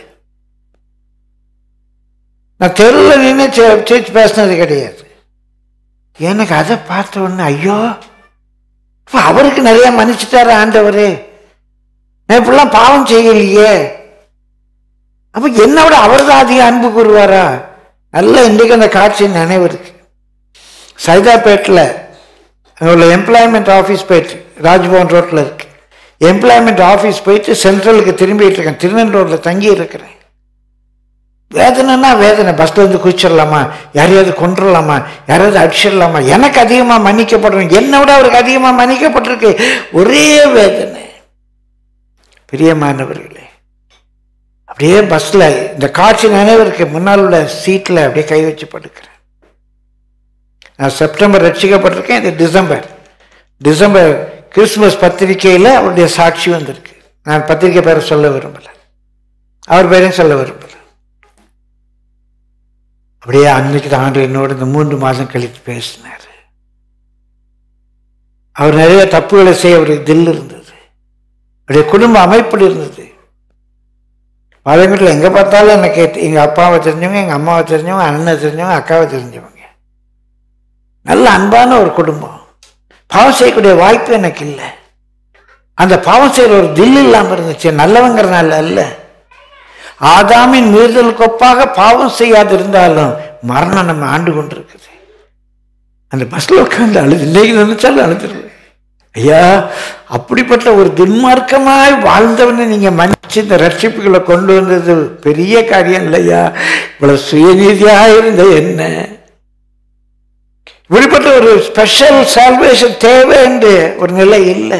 நான் தெருவில் நின்று சேர்ச்சி பேசினது கிடையாது எனக்கு அதை பார்த்த உடனே ஐயோ அப்ப அவருக்கு நிறைய மன்னிச்சிட்டாரு ஆண்டவரே நான் இப்படிலாம் பாவம் செய்யலையே அப்ப என்னை விட அவர் தான் அதிக அன்பு கூறுவாரா நல்ல இன்றைக்கு அந்த காட்சி நினைவு இருக்கு சைதாப்பேட்டில் உள்ள எம்ப்ளாய்மெண்ட் ஆஃபீஸ் போயிட்டு ராஜ்பவன் ரோட்டில் இருக்கு எம்ப்ளாய்மெண்ட் ஆஃபீஸ் போயிட்டு சென்ட்ரலுக்கு திரும்பிட்டு இருக்கேன் திருநெல்வேலியில் தங்கி இருக்கிறேன் வேதனைன்னா வேதனை பஸ்ல இருந்து குதிச்சிடலாமா யாரையாவது கொண்டுடலாமா யாராவது அடிச்சிடலாமா எனக்கு அதிகமாக மன்னிக்கப்படணும் என்னை விட அவருக்கு அதிகமாக மன்னிக்கப்பட்டிருக்கு ஒரே வேதனை பிரியமானவர்களே அப்படியே பஸ்ல இந்த காட்சி நினைவிற்கு முன்னால் உள்ள சீட்டில் அப்படியே கை வச்சு படுக்கிறேன் நான் செப்டம்பர் ரட்சிக்கப்பட்டிருக்கேன் இது டிசம்பர் டிசம்பர் கிறிஸ்துமஸ் பத்திரிகையில் அவருடைய சாட்சி வந்திருக்கு நான் பத்திரிகை பேரை சொல்ல விரும்பல அவர் பேரையும் சொல்ல விரும்பல அப்படியே அன்னைக்கு தான் ஆண்டு என்னோட இந்த மூன்று மாதம் கழித்து பேசினார் அவர் நிறைய தப்புகளை செய்ய அவருக்கு தில் இருந்தது அவருடைய குடும்ப அமைப்பில் இருந்தது பாலங்கட்டில் எங்கே பார்த்தாலும் எனக்கு எங்கள் அப்பாவை தெரிஞ்சவங்க எங்கள் அம்மாவை தெரிஞ்சவங்க அண்ணனை தெரிஞ்சவங்க அக்காவை தெரிஞ்சவங்க நல்ல அன்பான ஒரு குடும்பம் பாவம் செய்யக்கூடிய வாய்ப்பு எனக்கு இல்லை அந்த பாவம் செய்கிற ஒரு தில் இல்லாமல் இருந்துச்சு நல்லவங்கிறனால அல்ல ஆதாமின் மீறுதலுக்கு ஒப்பாக பாவம் செய்யாது இருந்தாலும் மரணம் நம்ம ஆண்டு கொண்டிருக்குது அந்த பஸ்ல உட்காந்து அழுது இன்னைக்கு நினைச்சாலும் அழுதுருவேன் ஐயா அப்படிப்பட்ட ஒரு துன்மார்க்கமாய் வாழ்ந்தவனை நீங்க மன்னிச்சு இந்த ரட்சிப்புகளை கொண்டு வந்தது பெரிய காரியம் இல்லையா இவ்வளவு சுயநீதியாக இருந்த என்ன இப்படிப்பட்ட ஒரு ஸ்பெஷல் சால்வேஷன் தேவை என்று ஒரு நிலை இல்லை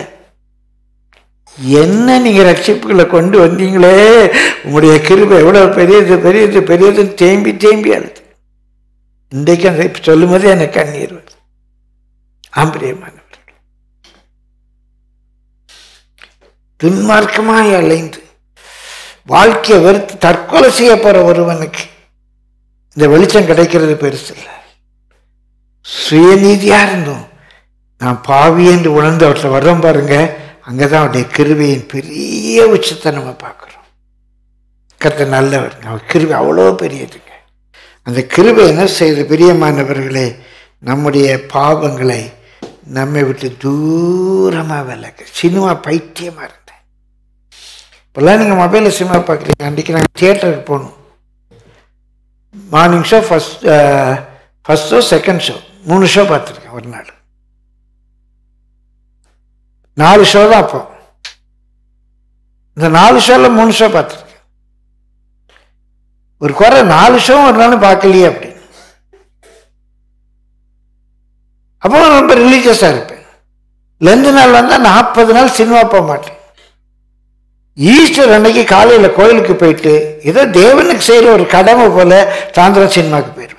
என்ன நீங்க ரட்சிப்புகளை கொண்டு வந்தீங்களே உங்களுடைய கிருபை எவ்வளவு பெரியது பெரியது பெரியதுன்னு தேம்பி தேம்பி அழுது இன்றைக்கு அந்த சொல்லும் போதே எனக்கு கண்ணீர் வருது ஆம்பிரியமானவர்கள் துன்மார்க்கமாய் அலைந்து வாழ்க்கையை வெறுத்து தற்கொலை செய்ய போற ஒருவனுக்கு இந்த வெளிச்சம் கிடைக்கிறது பெருசு இல்லை சுயநீதியா இருந்தோம் நான் பாவி என்று உணர்ந்து அவற்றை வர்றோம் பாருங்க அங்கதான் அவருடைய கிருபையின் பெரிய உச்சத்தை நம்ம பார்க்கிறோம் கத்த நல்லவர் அவர் கிருபை அவ்வளோ பெரியதுங்க அந்த கிருபை என்ன செய்யுது பிரியமானவர்களே நம்முடைய பாவங்களை நம்மை விட்டு தூரமா விலக்கு சினிமா பைத்தியமா இருந்தேன் இப்போல்லாம் நீங்கள் மொபைலில் சினிமா பார்க்குறீங்க அன்றைக்கி நாங்கள் தியேட்டருக்கு போகணும் morning show first first show second show மூணு ஷோ பார்த்துருக்கேன் ஒரு நாள் நாலு ஷோ தான் அப்போ இந்த நாலு ஷோவில் மூணு ஷோ பார்த்துருக்கேன் ஒரு குறை நாலு ஷோ ஒரு நாள் பார்க்கலையே அப்படின்னு அப்போ ரொம்ப ரிலீஜியஸாக இருப்பேன் லெந்து நாள் வந்தால் நாற்பது நாள் சினிமா போக மாட்டேன் ஈஸ்டர் அன்னைக்கு காலையில் கோயிலுக்கு போயிட்டு ஏதோ தேவனுக்கு செய்கிற ஒரு கடமை போல சாயந்தரம் சினிமாவுக்கு போயிடுவேன்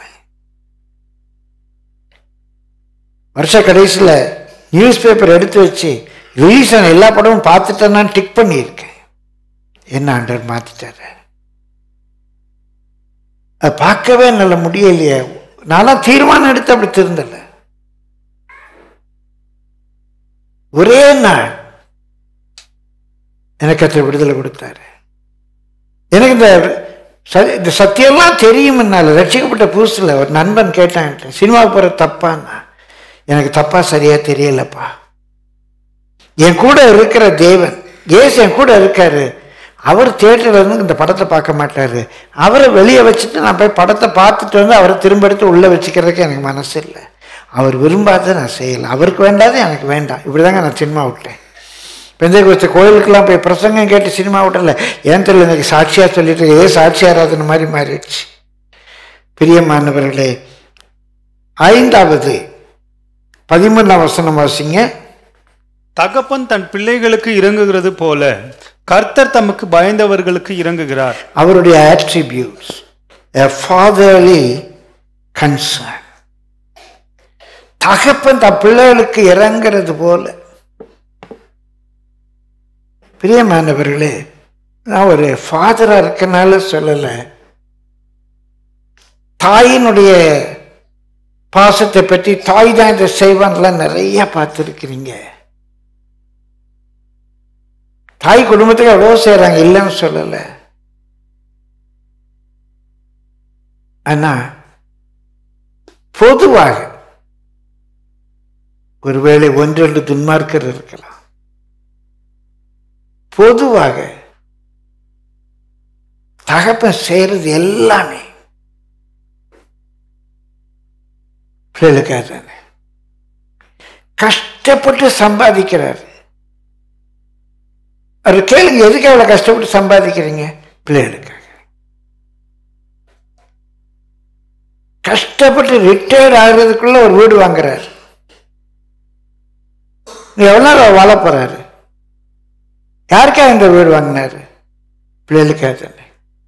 வருஷ கடைசியில் நியூஸ் பேப்பர் எடுத்து வச்சு ரிலீஸ் ஆன எல்லா படமும் பார்த்துட்டேன் நான் டிக் பண்ணியிருக்கேன் என்ன ஆண்டர் மாத்திட்டாரு அது பார்க்கவே நல்ல முடியலையே நான்லாம் தீர்மானம் எடுத்து அப்படி திருந்தல ஒரே நாள் எனக்கு அத்தை விடுதலை கொடுத்தாரு எனக்கு இந்த ச- இந்த சத்தியம்லாம் தெரியும்னால ரட்சிக்கப்பட்ட புதுசில் ஒரு நண்பன் கேட்டான் சினிமாவுக்கு போகிற தப்பான்னா எனக்கு தப்பா சரியா தெரியலப்பா என் கூட இருக்கிற தேவன் ஏசு என் கூட இருக்காரு அவர் தியேட்டர்ல இருந்து இந்த படத்தை பார்க்க மாட்டாரு அவரை வெளியே வச்சுட்டு நான் போய் படத்தை பார்த்துட்டு வந்து அவரை திரும்ப எடுத்து உள்ள வச்சுக்கிறதுக்கு எனக்கு மனசு இல்லை அவர் விரும்பாத நான் செய்யலை அவருக்கு வேண்டாது எனக்கு வேண்டாம் இப்படிதாங்க நான் சினிமா விட்டேன் பெந்தை குறித்த கோயிலுக்கெல்லாம் போய் பிரசங்கம் கேட்டு சினிமா விட்டல ஏன் தெரியல இன்னைக்கு சாட்சியா சொல்லிட்டு ஏதோ சாட்சி ஆராதனை மாதிரி மாறிடுச்சு பிரியமானவர்களே ஐந்தாவது பதிமூணாம் வசனம் வாசிங்க
தகப்பன் தன் பிள்ளைகளுக்கு இறங்குகிறது போல கர்த்தர் தமக்கு பயந்தவர்களுக்கு இறங்குகிறார்
அவருடைய attributes a fatherly concern தகப்பன் தன் பிள்ளைகளுக்கு இறங்குறது போல பிரியமானவர்களே நான் ஒரு ஃபாதரா இருக்கனால சொல்லல தாயினுடைய பாசத்தை பற்றி தாய் தான் இதை செய்வான்லாம் நிறைய பார்த்துருக்கிறீங்க தாய் குடும்பத்துக்கு எவ்வளோ செய்கிறாங்க இல்லைன்னு சொல்லலை ஆனா பொதுவாக ஒருவேளை ஒன்றெண்டு துன்மார்க்கர் இருக்கலாம் பொதுவாக தகப்பன் செய்யறது எல்லாமே பிள்ளைகளுக்காக தானே கஷ்டப்பட்டு சம்பாதிக்கிறார் அவர் கேளுங்க எதுக்கு அவ்வளவு கஷ்டப்பட்டு சம்பாதிக்கிறீங்க பிள்ளைகளுக்காக கஷ்டப்பட்டு ரிட்டையர்ட் ஆகுறதுக்குள்ள ஒரு வீடு வாங்குறாரு எவ்வளோ நாள் வாழ போறாரு யாருக்காக இந்த வீடு வாங்கினாரு பிள்ளைகளுக்காக தானே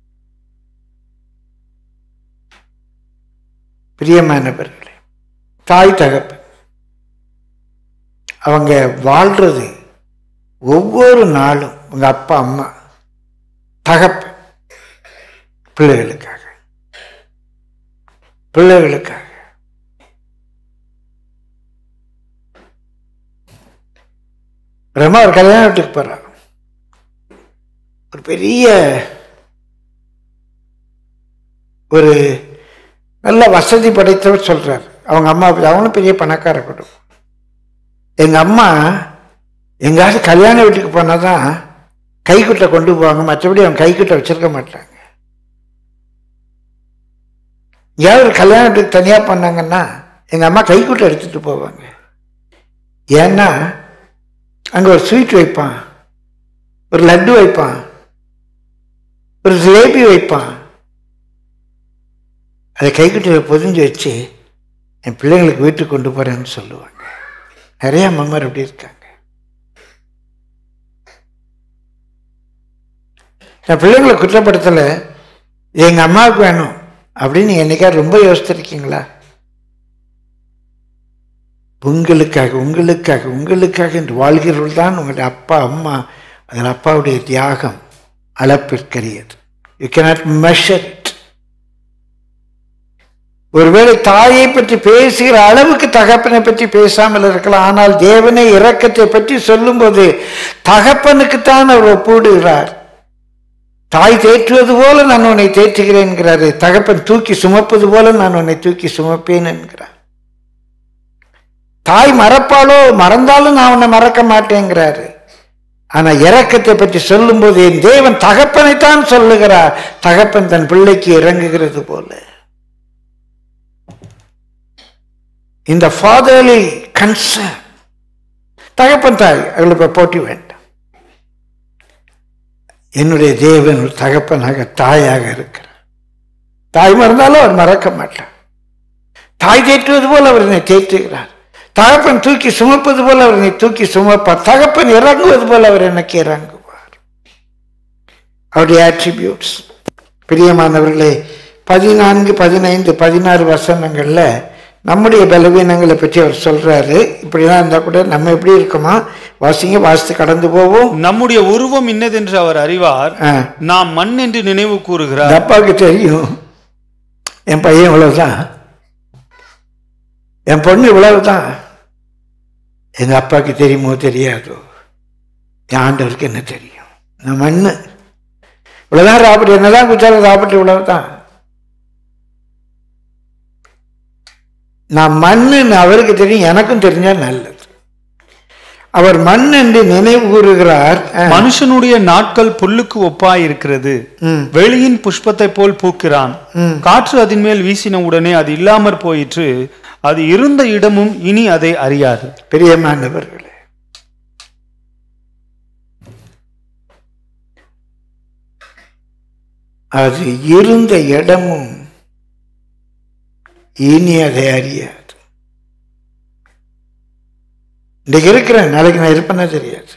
பிரியமானவர்களே தாய் தகப்பு அவங்க வாழ்றது ஒவ்வொரு நாளும் உங்க அப்பா அம்மா தகப்பு பிள்ளைகளுக்காக பிள்ளைகளுக்காக பிரம்மா ஒரு கல்யாண வீட்டுக்கு போறார் ஒரு பெரிய ஒரு நல்ல வசதி படைத்தவர் சொல்றார் அவங்க அம்மா அப்படி- அவங்களும் பெரிய பணக்கார குடும்பம் எங்க அம்மா எங்காவது கல்யாண வீட்டுக்கு போனாதான் கைக்குட்டை கொண்டு போவாங்க மற்றபடி அவங்க கைக்குட்டை வச்சிருக்க மாட்டாங்க எங்கேயாவது ஒரு கல்யாண வீட்டுக்கு தனியா பண்ணாங்கன்னா எங்க அம்மா கைக்குட்டை எடுத்துட்டு போவாங்க ஏன்னா அங்க ஒரு ஸ்வீட் வைப்பான் ஒரு லட்டு வைப்பான் ஒரு ஜிலேபி வைப்பான் அதை கைக்குட்டையில பொதிஞ்சு வச்சு என் பிள்ளைங்களுக்கு வீட்டுக்கு கொண்டு போறேன்னு சொல்லுவாங்க நிறைய அம்மாமார் அப்படி இருக்காங்க நான் பிள்ளைங்களை குற்றப்படுத்தல எங்க அம்மாவுக்கு வேணும் அப்படின்னு நீங்க என்னைக்கா ரொம்ப யோசிச்சிருக்கீங்களா உங்களுக்காக உங்களுக்காக உங்களுக்காக என்று வாழ்கிறவர்கள் தான் உங்களுடைய அப்பா அம்மா அதில் அப்பாவுடைய தியாகம் அளப்பிற்கரியது யூ cannot measure it ஒருவேளை தாயை பற்றி பேசுகிற அளவுக்கு தகப்பனை பற்றி பேசாமல் இருக்கலாம் ஆனால் தேவனை இரக்கத்தை பற்றி சொல்லும்போது தகப்பனுக்குத்தான் அவர் ஒப்பிடுகிறார் தாய் தேற்றுவது போல நான் உன்னை தேற்றுகிறேன் என்கிறாரு தகப்பன் தூக்கி சுமப்பது போல நான் உன்னை தூக்கி சுமப்பேன் என்கிறார் தாய் மறப்பாலோ மறந்தாலும் நான் உன்னை மறக்க மாட்டேங்கிறாரு ஆனா இரக்கத்தை பற்றி சொல்லும்போது என் தேவன் தகப்பனைத்தான் சொல்லுகிறார் தகப்பன் தன் பிள்ளைக்கு இறங்குகிறது போல இந்த ஃபாதர்லி கன்சர்ன் தகப்பன் தாய் அவளுக்கு போட்டி வேண்டாம் என்னுடைய தேவன் ஒரு தகப்பனாக தாயாக இருக்கிறார் தாய் மறந்தாலும் அவர் மறக்க மாட்டார் தாய் தேற்றுவது போல அவர் என்னை தேற்றுகிறார் தகப்பன் தூக்கி சுமப்பது போல அவர் என்னை தூக்கி சுமப்பார் தகப்பன் இறங்குவது போல அவர் எனக்கு இறங்குவார் அவருடைய ஆட்ரிபியூட்ஸ் பிரியமானவர்களே பதினான்கு பதினைந்து பதினாறு வசனங்கள்ல நம்முடைய பலவீனங்களை பற்றி அவர் சொல்றாரு இப்படிலாம் இருந்தா கூட நம்ம எப்படி இருக்கோமா வாசிங்க வாசித்து கடந்து போவோம்
நம்முடைய உருவம் இன்னதென்று அவர் அறிவார்
ஆ,
நாம் மண் என்று நினைவு
இந்த
கூறுகிறார்
அப்பாவுக்கு தெரியும் என் பையன் இவ்வளவுதான் என் பொண்ணு இவ்வளவுதான் எங்க அப்பாவுக்கு தெரியுமோ தெரியாதோ என் ஆண்டவருக்கு என்ன தெரியும் நான் மண்ணு இவ்வளவுதான் சாப்பிட்டு என்னதான் குச்சாலும் சாப்பிட்டு இவ்வளவுதான் நான் மண்ணுன்னு அவருக்கு தெரியும் எனக்கும் தெரிஞ்சா நல்லது அவர் மண் என்று நினைவு கூறுகிறார் ஆ,
மனுஷனுடைய நாட்கள் புல்லுக்கு ஒப்பாய் இருக்கிறது
ம்,
வெளியின் புஷ்பத்தை போல் பூக்கிறான்
ம்.
காற்று அதன் மேல் வீசின உடனே அது இல்லாமற் போயிற்று அது இருந்த இடமும் இனி அதை அறியாது
பிரியமானவர்களே அது இருந்த இடமும் இனி அதை அறியாது இன்றைக்கு இருக்கிறேன் நாளைக்கு நான் இருப்பேன்னா தெரியாது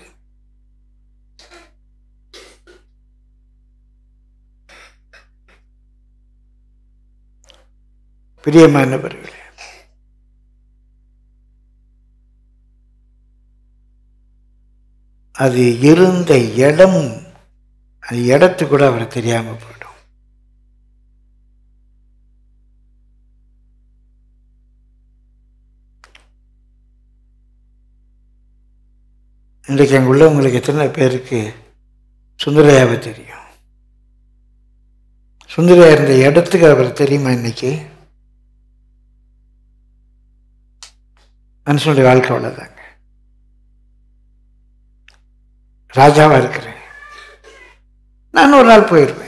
பிரியமானவர்களே அது இருந்த இடம் அது இடத்து கூட அவர் தெரியாம போயிடும் இன்றைக்கு அங்கே உள்ளவங்களுக்கு எத்தனை பேருக்கு சுந்தரையாவை தெரியும் சுந்தரையா இருந்த இடத்துக்கு அவர் தெரியுமா இன்னைக்கு மனுஷனுடைய வாழ்க்கை அவ்வளோதாங்க ராஜாவா இருக்கிறேன் நான் ஒரு நாள் போயிடுவேன்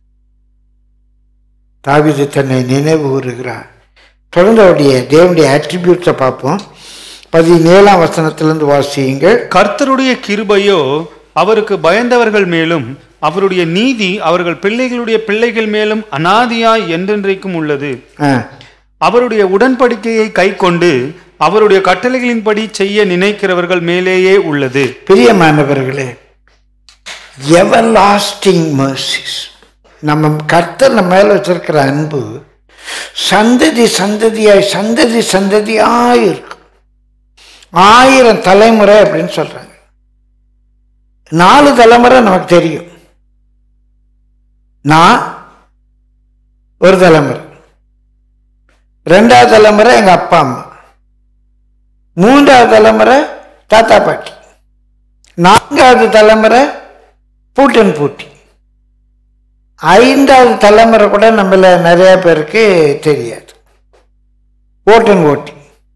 தாவீது தன்னை நினைவு கூறுகிறார் தொடர்ந்து அவருடைய தேவனுடைய ஆட்ரிபியூட்ஸை பார்ப்போம் பதினேழாம் வசனத்திலிருந்து வாசியுங்கள்
கர்த்தருடைய கிருபையோ அவருக்கு பயந்தவர்கள் மேலும் அவருடைய நீதி அவர்கள் பிள்ளைகளுடைய பிள்ளைகள் மேலும் அனாதியாய் என்றென்றைக்கும் உள்ளது
ஆ,
அவருடைய உடன்படிக்கையை கைக்கொண்டு அவருடைய கட்டளைகளின்படி செய்ய நினைக்கிறவர்கள் மேலேயே உள்ளது
பிரியமானவர்களே எவர் லாஸ்டிங் மர்சிஸ் நம்ம கர்த்தர் நம்ம மேல வச்சிருக்கிற அன்பு சந்ததி சந்ததியாய் சந்ததி சந்ததியாய் இருக்கும் ஆயிரம் தலைமுறை அப்படின்னு சொல்றாங்க நாலு தலைமுறை நமக்கு தெரியும் நான் ஒரு தலைமுறை ரெண்டாவது தலைமுறை எங்க அப்பா அம்மா மூன்றாவது தலைமுறை தாத்தா பாட்டி நான்காவது தலைமுறை பூட்டன் பூட்டி ஐந்தாவது தலைமுறை கூட நம்மள நிறைய பேருக்கு தெரியாது ஓட்டன் ஓட்டி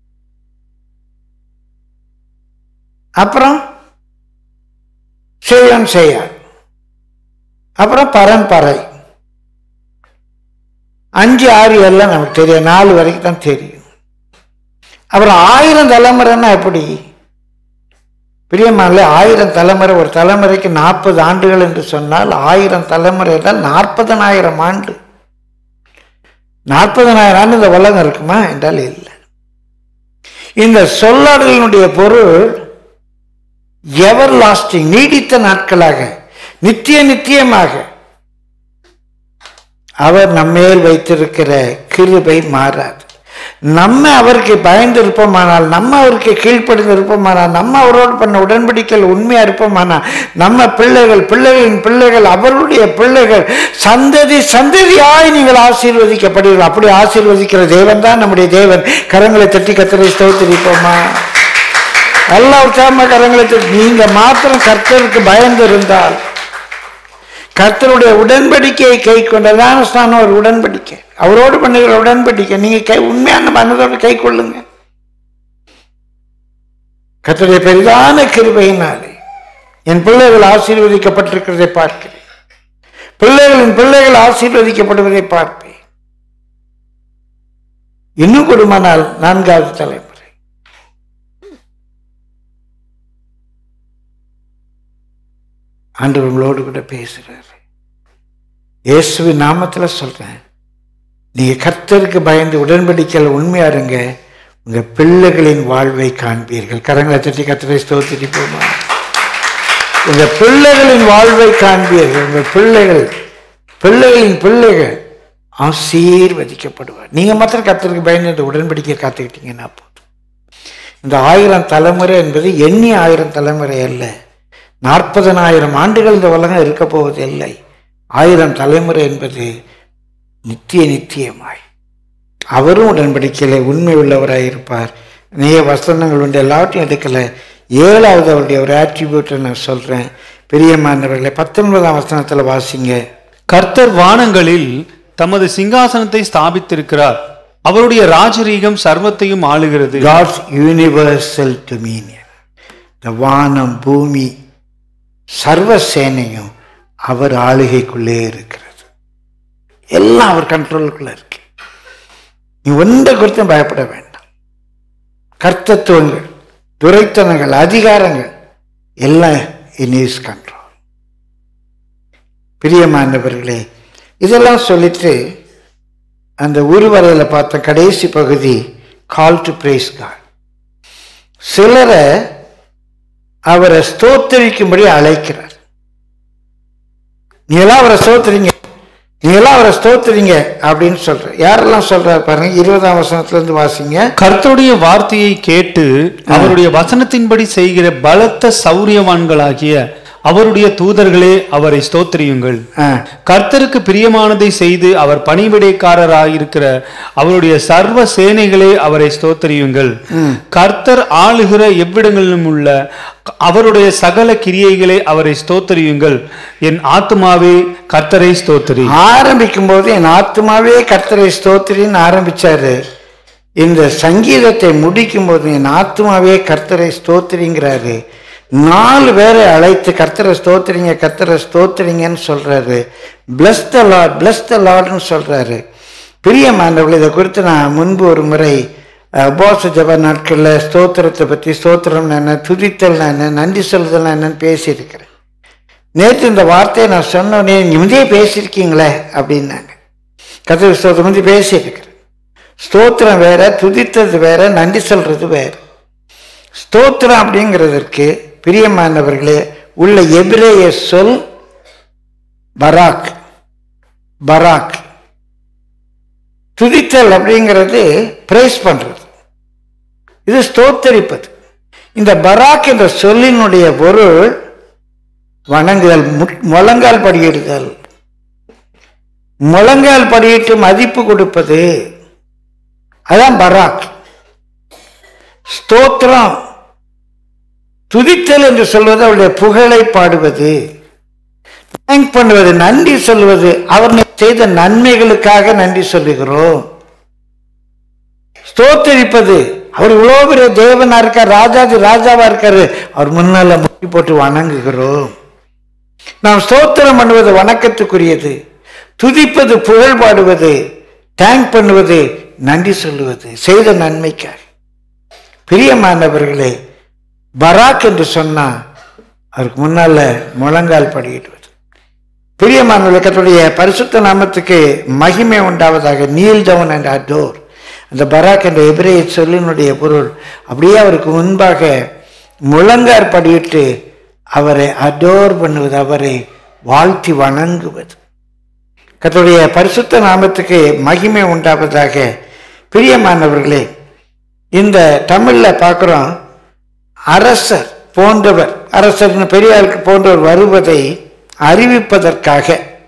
அப்புறம் செய்யம் செய்யார் அப்புறம் பரம்பரை அஞ்சு ஆறு எல்லாம் நமக்கு தெரியும் நாலு வரைக்கும் தான் தெரியும் அப்புறம் ஆயிரம் தலைமுறைன்னா எப்படி பிரியமான ஆயிரம் தலைமுறை ஒரு தலைமுறைக்கு நாற்பது ஆண்டுகள் என்று சொன்னால் ஆயிரம் தலைமுறை தான் நாற்பதனாயிரம் ஆண்டு நாற்பதனாயிரம் ஆண்டு இந்த உலகம் இருக்குமா என்றால் இல்லை இந்த சொல்லாடலினுடைய பொருள் எவர் லாஸ்டிங் நீடித்த நாட்களாக நித்திய நித்தியமாக அவர் நம்மேல் வைத்திருக்கிற கிருபை மாறாது நம்ம அவருக்கு பயந்து இருப்போமானால் நம்ம அவருக்கு கீழ்ப்படிந்து இருப்போமானால் நம்ம அவரோடு பண்ண உடன்படிக்கையில் உண்மையா இருப்போமானால் நம்ம பிள்ளைகள் பிள்ளைகளின் பிள்ளைகள் அவருடைய பிள்ளைகள் சந்ததி சந்ததியாய் நீங்கள் ஆசீர்வதிக்கப்படுவீர்கள் அப்படி ஆசீர்வதிக்கிற தேவன் தான் நம்முடைய தேவன் கரங்களை தட்டி கத்தரை ஸ்தோத்திரிப்போமா எல்லா உற்சாகமா கரங்களை தட்டி நீங்க மாத்திரம் கர்த்தருக்கு பயந்து இருந்தால் கர்த்தருடைய உடன்படிக்கையை கை கொண்டதான ஸ்தானம் ஒரு உடன்படிக்கை அவரோடு பண்ணுகிற உடன்படிக்கை நீங்க கை உண்மையான மனதோடு கை கொள்ளுங்க கர்த்தருடைய பெரிதான கிருபையினாலே என் பிள்ளைகள் ஆசீர்வதிக்கப்பட்டிருக்கிறதை பார்க்கிறேன் பிள்ளைகளின் பிள்ளைகள் ஆசீர்வதிக்கப்படுவதை பார்ப்பேன் இன்னும் கொடுமானால் நான்காவது தலைமுறை ஆண்டவர் உங்களோடு கூட பேசுறாரு இயேசுவின் நாமத்துல சொல்றேன் நீங்க கர்த்தருக்கு பயந்து உடன்படிக்கையில் உண்மையா இருங்க உங்க பிள்ளைகளின் வாழ்வை காண்பீர்கள் கரங்களை தட்டி கர்த்தரை ஸ்தோத்திரிப்போமா உங்க பிள்ளைகளின் வாழ்வை காண்பீர்கள் உங்க பிள்ளைகள் பிள்ளைகளின் பிள்ளைகள் ஆசீர்வதிக்கப்படுவார் நீங்க மாத்திரம் கர்த்தருக்கு பயந்து இந்த உடன்படிக்கை காத்துக்கிட்டீங்கன்னா போதும் இந்த ஆயிரம் தலைமுறை என்பது எண்ணி ஆயிரம் தலைமுறை அல்ல நாற்பதனாயிரம் ஆண்டுகள் இந்த உலகம் இருக்க போவது இல்லை ஆயிரம் தலைமுறை என்பது நித்திய நித்தியமாய் அவரும் உடன்படிக்கையில் உண்மை உள்ளவராய் இருப்பார் நிறைய வசனங்கள் உண்டு எல்லாவற்றையும் எடுக்கல ஏழாவது அவருடைய ஒரு ஆட்ரிபியூட்டை நான் சொல்றேன் பெரியமானவர்களை பத்தொன்பதாம் வசனத்துல வாசிங்க
கர்த்தர் வானங்களில் தமது சிங்காசனத்தை ஸ்தாபித்திருக்கிறார் அவருடைய ராஜரீகம் சர்வத்தையும் ஆளுகிறது
God's universal dominion. இந்த வானம் பூமி சர்வ சேனையும் அவர் ஆளுகைக்குள்ளே இருக்கிறது எல்லாம் அவர் கண்ட்ரோலுக்குள்ள இருக்கு நீ ஒன்றை குறித்தும் பயப்பட வேண்டாம் கர்த்தத்துவங்கள் துரைத்தனங்கள் அதிகாரங்கள் எல்லாம் இன் இஸ் கண்ட்ரோல் பிரியமானவர்களே இதெல்லாம் சொல்லிட்டு அந்த உருவரையில் பார்த்த கடைசி பகுதி கால் டு பிரேஸ் காட் சிலரை அவரை ஸ்தோத்தரிக்கும்படி அழைக்கிறார் நீ எல்லாம் அவரை ஸ்தோத்திரிங்க நீ எல்லாம் அவரை ஸ்தோத்திரிங்க அப்படின்னு சொல்ற யாரெல்லாம் சொல்றாரு பாருங்க இருபதாம் வசனத்துல இருந்து வாசிங்க
கர்த்தருடைய வார்த்தையை கேட்டு அவருடைய வசனத்தின்படி செய்கிற பலத்த சௌரியவான்களாகிய அவருடைய தூதர்களே அவரை ஸ்தோத்திரியுங்கள்
ஆ,
கர்த்தருக்கு பிரியமானதை செய்து அவர் பணிவிடைக்காரராயிருக்கிற அவருடைய சர்வ சேனைகளே அவரை ஸ்தோத்திரியுங்கள் கர்த்தர் ஆளுகிற எவ்விடங்களிலும் உள்ள அவருடைய சகல கிரியைகளே அவரை ஸ்தோத்திரியுங்கள் என் ஆத்துமாவே கர்த்தரை ஸ்தோத்திரி
ஆரம்பிக்கும் போது என் ஆத்மாவே கர்த்தரை ஸ்தோத்திரின்னு ஆரம்பிச்சாரு இந்த சங்கீதத்தை முடிக்கும் போது என் ஆத்மாவே கர்த்தரை ஸ்தோத்திரிங்கிறாரு நாலு பேரை அழைத்து கர்த்தரை ஸ்தோத்திரிங்க கர்த்தரை ஸ்தோத்திரிங்கன்னு சொல்றாரு bless the Lord bless the லார்ட்னு சொல்றாரு பிரியமானவர்கள் இதை குறித்து நான் முன்பு ஒரு முறை அஹ், உபவாச ஜப நாட்களில் ஸ்தோத்திரத்தை பற்றி ஸ்தோத்திரம்னா என்ன துதித்தல்னா என்ன நன்றி சொல்லுதல்னா என்னன்னு பேசியிருக்கிறேன் நேற்று இந்த வார்த்தையை நான் சொன்னோடனே முந்தைய பேசியிருக்கீங்களே அப்படின்னாங்க கத்திர ஸ்தோத்திரம் முந்தி பேசியிருக்கிறேன் ஸ்தோத்திரம் வேற துதித்தது வேற நன்றி சொல்றது வேற ஸ்தோத்திரம் அப்படிங்கிறதற்கு பிரியமானவர்களே உள்ள எபிரேய சொல் பராக் பராக் துதித்தல் அப்படிங்கிறது பிரைஸ் பண்றது இது ஸ்தோத்தரிப்பது இந்த பராக் என்ற சொல்லினுடைய பொருள் வணங்குதல் மு- முழங்கால் படியிடுதல் முழங்கால் படியிட்டு மதிப்பு கொடுப்பது அதான் பராக் ஸ்தோத்திரம் துதித்தல் என்று சொல்வது அவருடைய புகழை பாடுவது தேங்க் பண்ணுவது நன்றி சொல்வது அவர் செய்த நன்மைகளுக்காக நன்றி சொல்லுகிறோம் ஸ்தோத்தரிப்பது அவர் இவ்வளவு பெரிய தேவனா இருக்கார் ராஜாதி ராஜாவா இருக்காரு அவர் முன்னால முட்டி போட்டு வணங்குகிறோம் நாம் ஸ்தோத்திரம் பண்ணுவது வணக்கத்துக்குரியது துதிப்பது புகழ் பாடுவது தேங்க் பண்ணுவது நன்றி சொல்லுவது செய்த நன்மைக்காக பிரியமானவர்களே பராக் என்று சொன்னா அவருக்கு முன்னால முழங்கால் படியிடுவது பிரியமான கத்துடைய பரிசுத்த நாமத்துக்கு மகிமை உண்டாவதாக நீல் டவுன் அண்ட் அடோர் அந்த பராக் என்ற எபிரேய சொல்லினுடைய பொருள் அப்படியே அவருக்கு முன்பாக முழங்கார் படியிட்டு அவரை அடோர் பண்ணுவது அவரை வாழ்த்தி வணங்குவது கத்துடைய பரிசுத்த நாமத்துக்கு மகிமை உண்டாவதாக பிரியமானவர்களே இந்த தமிழ்ல பார்க்குறோம் அரசர் போன்றவர் அரசர்னு பெரியாருக்கு போன்றவர் வருவதை அறிவிப்பதற்காக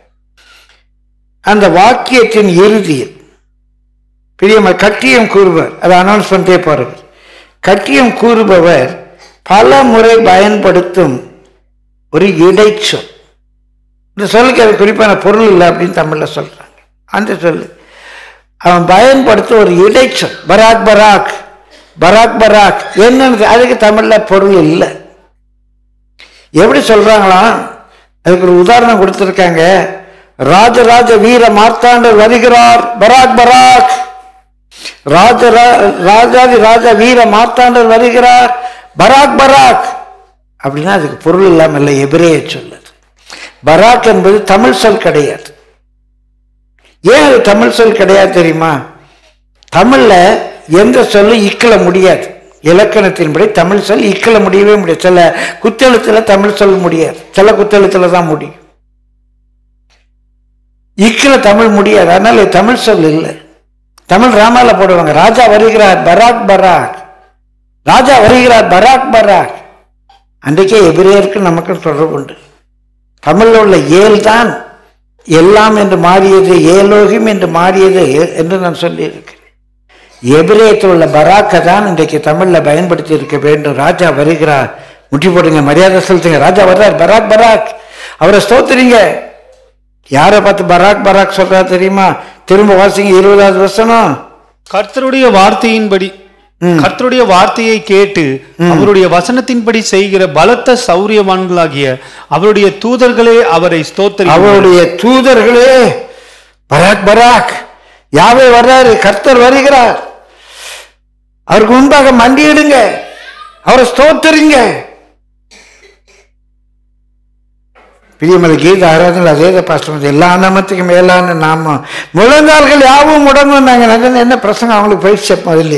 அந்த வாக்கியத்தின் இறுதியில் பிரியம கட்டியம் கூறுவர் அதை அனௌன்ஸ் பண்ணிட்டே போறவர் கட்டியம் கூறுபவர் பல முறை பயன்படுத்தும் ஒரு இடைச்சொல் இந்த சொல்லுக்கு அது குறிப்பான பொருள் இல்லை அப்படின்னு தமிழ்ல சொல்றாங்க அந்த சொல்லு அவன் பயன்படுத்த ஒரு இடைச்சொல் பராக் பராக் பராக் பராக் என்னன்னு அதுக்கு தமிழ்ல பொருள் இல்லை எப்படி சொல்றாங்களாம் அதுக்கு ஒரு உதாரணம் கொடுத்திருக்காங்க ராஜராஜ வீர மார்த்தாண்டர் வருகிறார் பராக் பராக் ராஜ ராஜாதி ராஜா வீர மார்த்தாண்டர் வருகிறார் பராக் பராக் அப்படின்னா அதுக்கு பொருள் இல்லாமல் இல்லை எபிரேய சொல்லுது பராக் என்பது தமிழ் சொல் கிடையாது ஏன் அது தமிழ் சொல் கிடையாது தெரியுமா தமிழ்ல எந்த சொல்லும் இக்கல முடியாது இலக்கணத்தின்படி தமிழ் சொல் இக்கல முடியவே முடியாது சில குத்தெழுத்துல தமிழ் சொல்ல முடியாது சில குத்தெழுத்துல தான் முடியும் இக்கல தமிழ் முடியாது அதனால இது தமிழ் சொல் இல்லை தமிழ் ராமால போடுவாங்க ராஜா வருகிறார் பராக் பராக் ராஜா வருகிறார் பராக் பராக் அன்றைக்கே எபிரேயருக்கு நமக்கு தொடர்பு உண்டு தமிழில் உள்ள ஏல் தான் எல்லாம் என்று மாறியது ஏலோகிம் என்று மாறியது என்று நான் சொல்லியிருக்கிறேன் எபிரேயத்தில் உள்ள பராக்கை தான் இன்றைக்கு தமிழில் பயன்படுத்தி இருக்க வேண்டும் ராஜா வருகிறார் முட்டி போடுங்க மரியாதை செலுத்துங்க ராஜா வர்றார் பராக் பராக் அவரை ஸ்தோத்திரிங்க யாரை பார்த்து பராக் பராக் சொல்றா தெரியுமா திரும்ப வாசிங்க இருபதாவது வசனம்
கர்த்தருடைய வார்த்தையின்படி கர்த்தருடைய வார்த்தையை கேட்டு அவருடைய வசனத்தின்படி செய்கிற பலத்த சௌரியவான்களாகிய அவருடைய தூதர்களே அவரை ஸ்தோத்தரி
அவருடைய தூதர்களே பராக் பராக் யாவே வர்றாரு கர்த்தர் வருகிறார் அவருக்கு முன்பாக மண்டியிடுங்க அவரை ஸ்தோத்தரிங்க பிரியமலை கீத ஆராதனை அதே பாஸ்டர் எல்லா நாமத்துக்கும் மேலான நாமம் முழங்கால்கள் யாவும் முடங்கும் நாங்க என்ன பிரசங்கம் அவங்களுக்கு பயிற்சி முதல்ல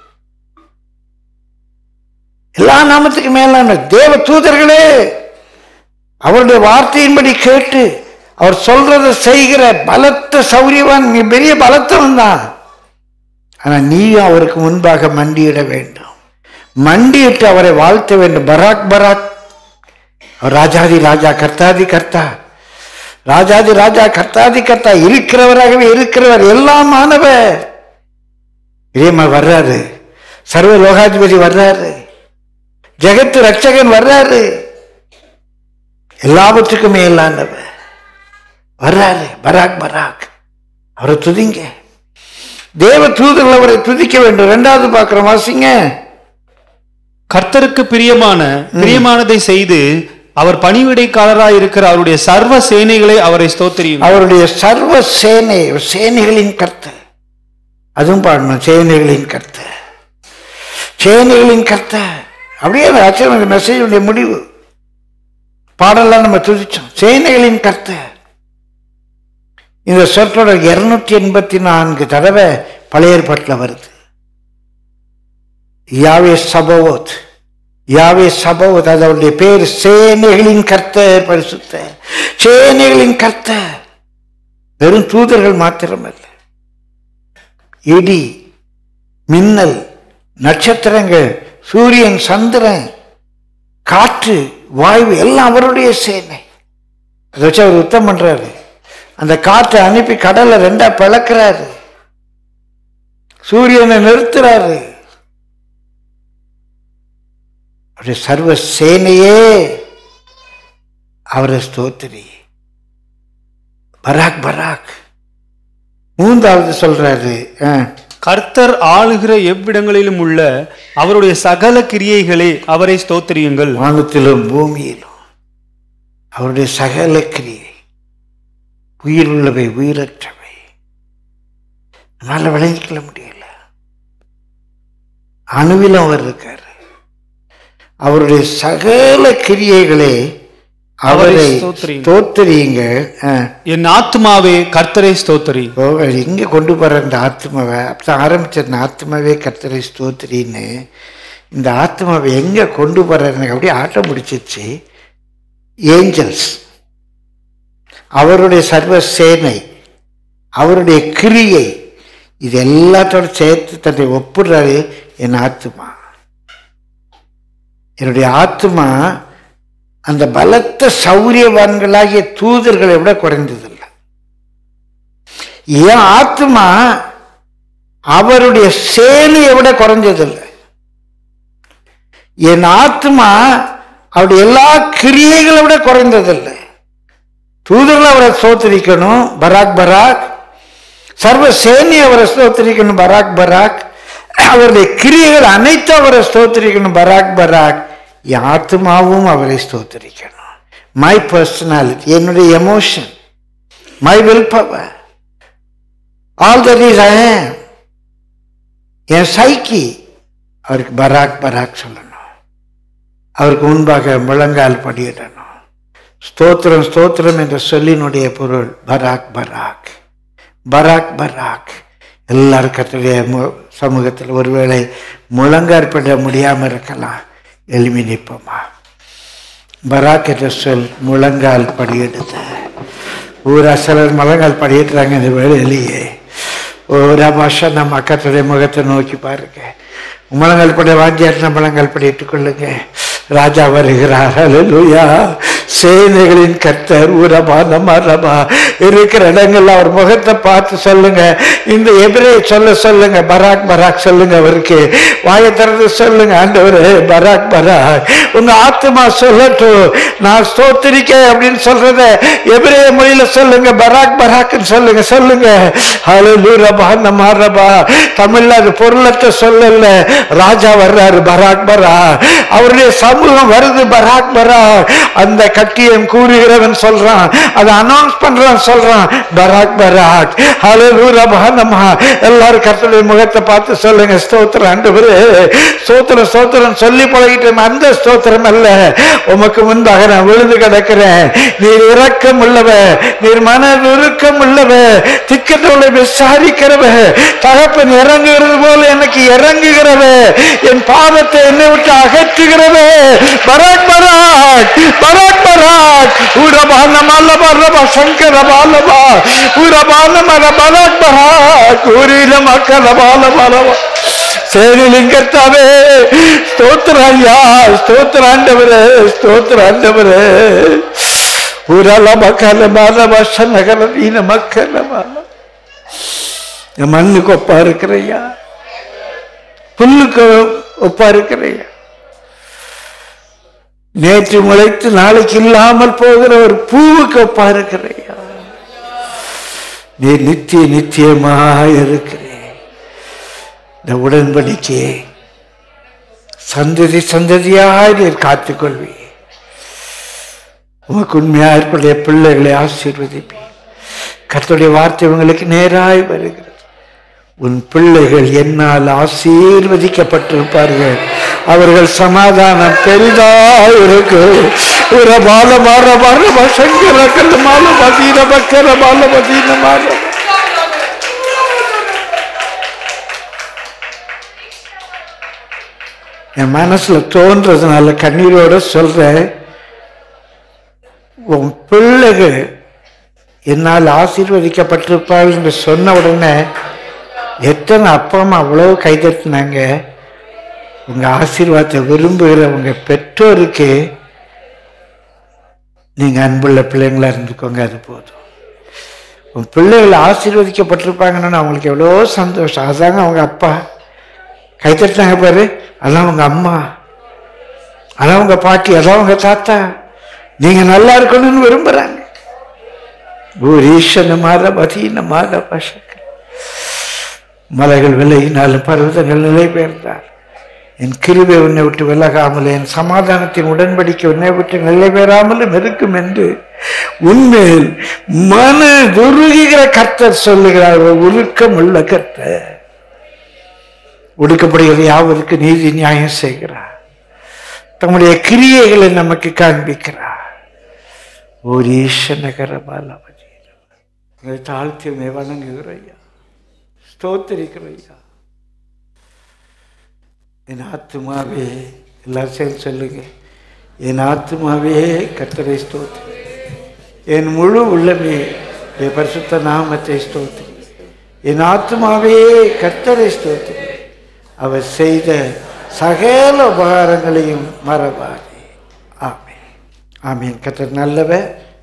எல்லா நாமத்துக்கு மேலான தேவ தூதர்களே அவருடைய வார்த்தையின்படி கேட்டு அவர் சொல்றதை செய்கிற பலத்த சௌரியவான் நீ பெரிய பலத்தவன் தான் ஆனா நீயும் அவருக்கு முன்பாக மண்டியிட வேண்டும் மண்டியிட்டு அவரை வாழ்த்த வேண்டும் பராக் பராக் அவர் ராஜாதி ராஜா கர்த்தாதி கர்த்தா ராஜாதி ராஜா கர்த்தாதி கர்த்தா இருக்கிறவராகவே இருக்கிறவர் எல்லாமானவர் இதேமா வர்றாரு சர்வ லோகாதிபதி வர்றாரு ஜெகத்து ரட்சகன் வர்றாரு எல்லாவற்றுக்கும் மேலானவர் வர்றாரு பராக் பராக் அவரை துதிங்க தேவ தூதர்கள் அவரை துதிக்க வேண்டும் ரெண்டாவது பார்க்கிறோம் வாசிங்க
கர்த்தருக்கு பிரியமான பிரியமானதை செய்து அவர் பணிவிடைக்காரராய் இருக்கிற அவருடைய சர்வ சேனைகளை அவரை ஸ்தோத்திரியும்
அவருடைய சர்வ சேனை சேனைகளின் கர்த்தர் அதுவும் பாடணும் சேனைகளின் கர்த்தர் சேனைகளின் கர்த்தர் அப்படியே ஆச்சரிய மெசேஜுடைய முடிவு பாடலாம் நம்ம துதிச்சோம் சேனைகளின் கர்த்தர் இந்த சொற்றொடர் இருநூற்றி எண்பத்தி நான்கு தடவை பழைய ஏற்பாட்டில் வருது யாவே சபோத் யாவே சபோத் அது அவருடைய பேர் சேனைகளின் கர்த்தர் பரிசுத்த சேனைகளின் கர்த்தர் வெறும் தூதர்கள் மாத்திரமல்ல இடி மின்னல் நட்சத்திரங்கள் சூரியன் சந்திரன் காற்று வாயு எல்லாம் அவருடைய சேனை அதை வச்சு அவர் யுத்தம் பண்றாரு அந்த காற்றை அனுப்பி கடலை ரெண்டா பிளக்கிறாரு சூரியனை நிறுத்துறாரு அவருடைய சர்வ சேனையே அவரை ஸ்தோத்திரி பராக் பராக் மூன்றாவது சொல்றாரு ஆ.
கர்த்தர் ஆளுகிற எவ்விடங்களிலும் உள்ள அவருடைய சகல கிரியைகளே அவரை ஸ்தோத்திரியுங்கள்
வானத்திலும் பூமியிலும் அவருடைய சகல கிரியை உயிர் உள்ளவை உயிரற்றவை நம்மளால விளங்கிக்கொள்ள முடியல அணுவிலும் அவர் இருக்காரு அவருடைய சகல கிரியைகளே அவரை
அவரை ஸ்தோத்திரியுங்கள்.
தோத்தரியுங்க
என் ஆத்துமாவே கர்த்தரை ஸ்தோத்திரி
எங்க கொண்டு போற இந்த ஆத்மாவை அப்பதான் ஆரம்பிச்ச இந்த ஆத்மாவே கர்த்தரை ஸ்தோத்திரின்னு இந்த ஆத்மாவை எங்க கொண்டு போற எனக்கு அப்படியே ஆட்டம் பிடிச்சிச்சு ஏஞ்சல்ஸ் அவருடைய சர்வ சேனை அவருடைய கிரியை இது எல்லாத்தோட சேர்த்து தன்னை ஒப்புடுறாரு என் ஆத்மா என்னுடைய ஆத்மா அந்த பலத்த சௌரியவான்களாகிய தூதர்களை விட குறைந்ததில்லை என் ஆத்மா அவருடைய சேனையை விட குறைஞ்சதில்லை என் ஆத்மா அவருடைய எல்லா கிரியைகளை விட குறைந்ததில்லை தூதர்கள் அவரை ஸ்தோத்திரிக்கணும் பராக் பராக் சர்வ சேனை அவரை ஸ்தோத்திரிக்கணும் பராக் பராக் அவருடைய கிரியைகள் அனைத்தும் அவரை ஸ்தோத்திரிக்கணும் பராக் பராக் என் ஆத்மாவும் அவரை ஸ்தோத்திரிக்கணும் மை பர்சனாலிட்டி என்னுடைய emotion my will power all that is I என் சைக்கி அவருக்கு பராக் பராக் சொல்லணும் அவருக்கு முன்பாக முழங்கால் படியிடணும் ஸ்தோத்திரம் ஸ்தோத்திரம் என்ற சொல்லினுடைய பொருள் பராக் பராக் பராக் பராக் எல்லாரும் கத்துடைய சமூகத்தில் ஒருவேளை முழங்கால் பட முடியாமல் இருக்கலாம் எளிமை நிற்போமா பராக் என்ற சொல் முழங்கால் படியிடுது ஊரா சிலர் முழங்கால் படியிடுறாங்க இந்த வேலையிலேயே ஒரு பாஷா நம்ம அக்கத்துடைய முகத்தை நோக்கி பாருங்க முழங்கால் படி வாஞ்சியாட்டின முழங்கால் படியிட்டுக் கொள்ளுங்க ராஜா வருகிறார் அல்லேலூயா சேனைகளின் கர்த்தர் ஊரபா நமரபா இருக்கிற இடங்கள்ல அவர் முகத்தை பார்த்து சொல்லுங்க இந்த எதிரே சொல்ல சொல்லுங்க பராக் பராக் சொல்லுங்க அவருக்கு வாயை திறந்து சொல்லுங்க ஆண்டவரே பராக் பராக் உங்க ஆத்மா சொல்லட்டும் நான் ஸ்தோத்திரிக்க அப்படின்னு சொல்றத எபிரே மொழியில சொல்லுங்க பராக் பராக்னு சொல்லுங்க சொல்லுங்க ஹalleluya நமரபா தமிழ்ல அது பொருளத்தை சொல்லல ராஜா வர்றாரு பராக் பராக் அவருடைய சமூகம் வருது பராக் பராக் அந்த கட்டியம் கூறுகிறவன் சொல்றான் அதை அனௌன்ஸ் பண்றான் சொல்றான் பராக் பராக் ஹalleluya நம்ம எல்லாரும் கர்த்தருடைய முகத்தை பார்த்து சொல்லுங்க ஸ்தோத்திரம் ஆண்டவரே ஸ்தோத்திரம் ஸ்தோத்திரம் சொல்லி பழகிட்டேன் அந்த ஸ்தோத்திரம் அல்ல உமக்கு முன்பாக நான் விழுந்து கிடக்கிறேன் நீர் இரக்கம் உள்ளவ நீர் மனது இறுக்கம் உள்ளவ திக்கத்தோட விசாரிக்கிறவ தகப்பன் இறங்குகிறது போல எனக்கு இறங்குகிறவ என் பாவத்தை என்னை விட்டு அகற்றுகிறவ பராக் பராக் பராக் பராக் ஊரபான மல்லபா ரபா சங்கர பாலபா ஊரபான மல பராக் பராக் ஊரில மக்கள் பாலபா சேனிலிங்கத்தாவே ஸ்தோத்திர ஐயா ஸ்தோத்திர ஆண்டவரே ஸ்தோத்திர ஆண்டவரே ஊரால மக்கள் மால வருஷ நகர நீன மக்கள் மால என் மண்ணுக்கு ஒப்பா இருக்கிறையா புல்லுக்கு ஒப்பா இருக்கிறையா நேற்று முளைத்து நாளைக்கு இல்லாமல் போகிற ஒரு பூவுக்கு ஒப்பா இருக்கிறையா நீ நித்திய நித்தியமாக இருக்கிறேன் இந்த உடன்படிக்கையை சந்ததி சந்ததியாய் நீர் காத்துக்கொள்வி உமக்கு உண்மையா ஏற்படைய பிள்ளைகளை ஆசீர்வதிப்பி கர்த்தருடைய வார்த்தை உங்களுக்கு நேராய் வருகிறது உன் பிள்ளைகள் என்னால் ஆசீர்வதிக்கப்பட்டிருப்பார்கள் அவர்கள் சமாதானம் பெரிதாய் இருக்கு ஒரு பால மாற மாற சங்கர கல்ல மால மதீன பக்கர மால மதீன மாற என் மனசுல தோன்றதுனால கண்ணீரோட சொல்றேன் உன் பிள்ளைகள் என்னால் ஆசீர்வதிக்கப்பட்டிருப்பாள் என்று சொன்ன உடனே எத்தனை அப்பா அம்மா அவ்வளவு கைதட்டினாங்க உங்க ஆசீர்வாதத்தை விரும்புகிற உங்க பெற்றோருக்கு நீங்க அன்புள்ள பிள்ளைங்களா இருந்துக்கோங்க அது போதும் உன் பிள்ளைகள் ஆசீர்வதிக்கப்பட்டிருப்பாங்கன்னு அவங்களுக்கு எவ்வளோ சந்தோஷம் அதாங்க அவங்க அப்பா கைத்தட்டினாங்க பாரு அதான் அவங்க அம்மா அதான் உங்க பாட்டி அதான் உங்க தாத்தா நீங்க நல்லா இருக்கணும்னு விரும்புறாங்க பூரீஷன மாத பதீன மாத பசக்க மலைகள் விலகினாலும் பர்வதங்கள் நிலை பெயர்ந்தார் என் கிருபை உன்னை விட்டு விலகாமல் என் சமாதானத்தின் உடன்படிக்கை உன்னை விட்டு நிலை பெறாமலும் இருக்கும் என்று உண்மையில் மன உருகுகிற கர்த்தர் சொல்லுகிறார் உருக்கம் உள்ள கர்த்தர் ஒடுக்கப்படுகிற யாவருக்கு நீதி நியாயம் செய்கிறார் தம்முடைய கிரியைகளை நமக்கு காண்பிக்கிறார் ஒரு ஈசநகரமால் அவதியை தாழ்த்தியுமே வணங்குகிறையா ஸ்தோத்திரிக்கிறையா என் ஆத்துமாவே எல்லாரும் சேர்ந்து சொல்லுங்க என் ஆத்துமாவே கர்த்தரை ஸ்தோத்திரி என் முழு உள்ளமே என் பரிசுத்த நாமத்தை ஸ்தோத்திரி என் ஆத்துமாவே கர்த்தரை ஸ்தோத்திரி அவர் செய்த சகல உபகாரங்களையும் மறவாதே ஆமென் ஆமீன் கர்த்தர் நல்லவர்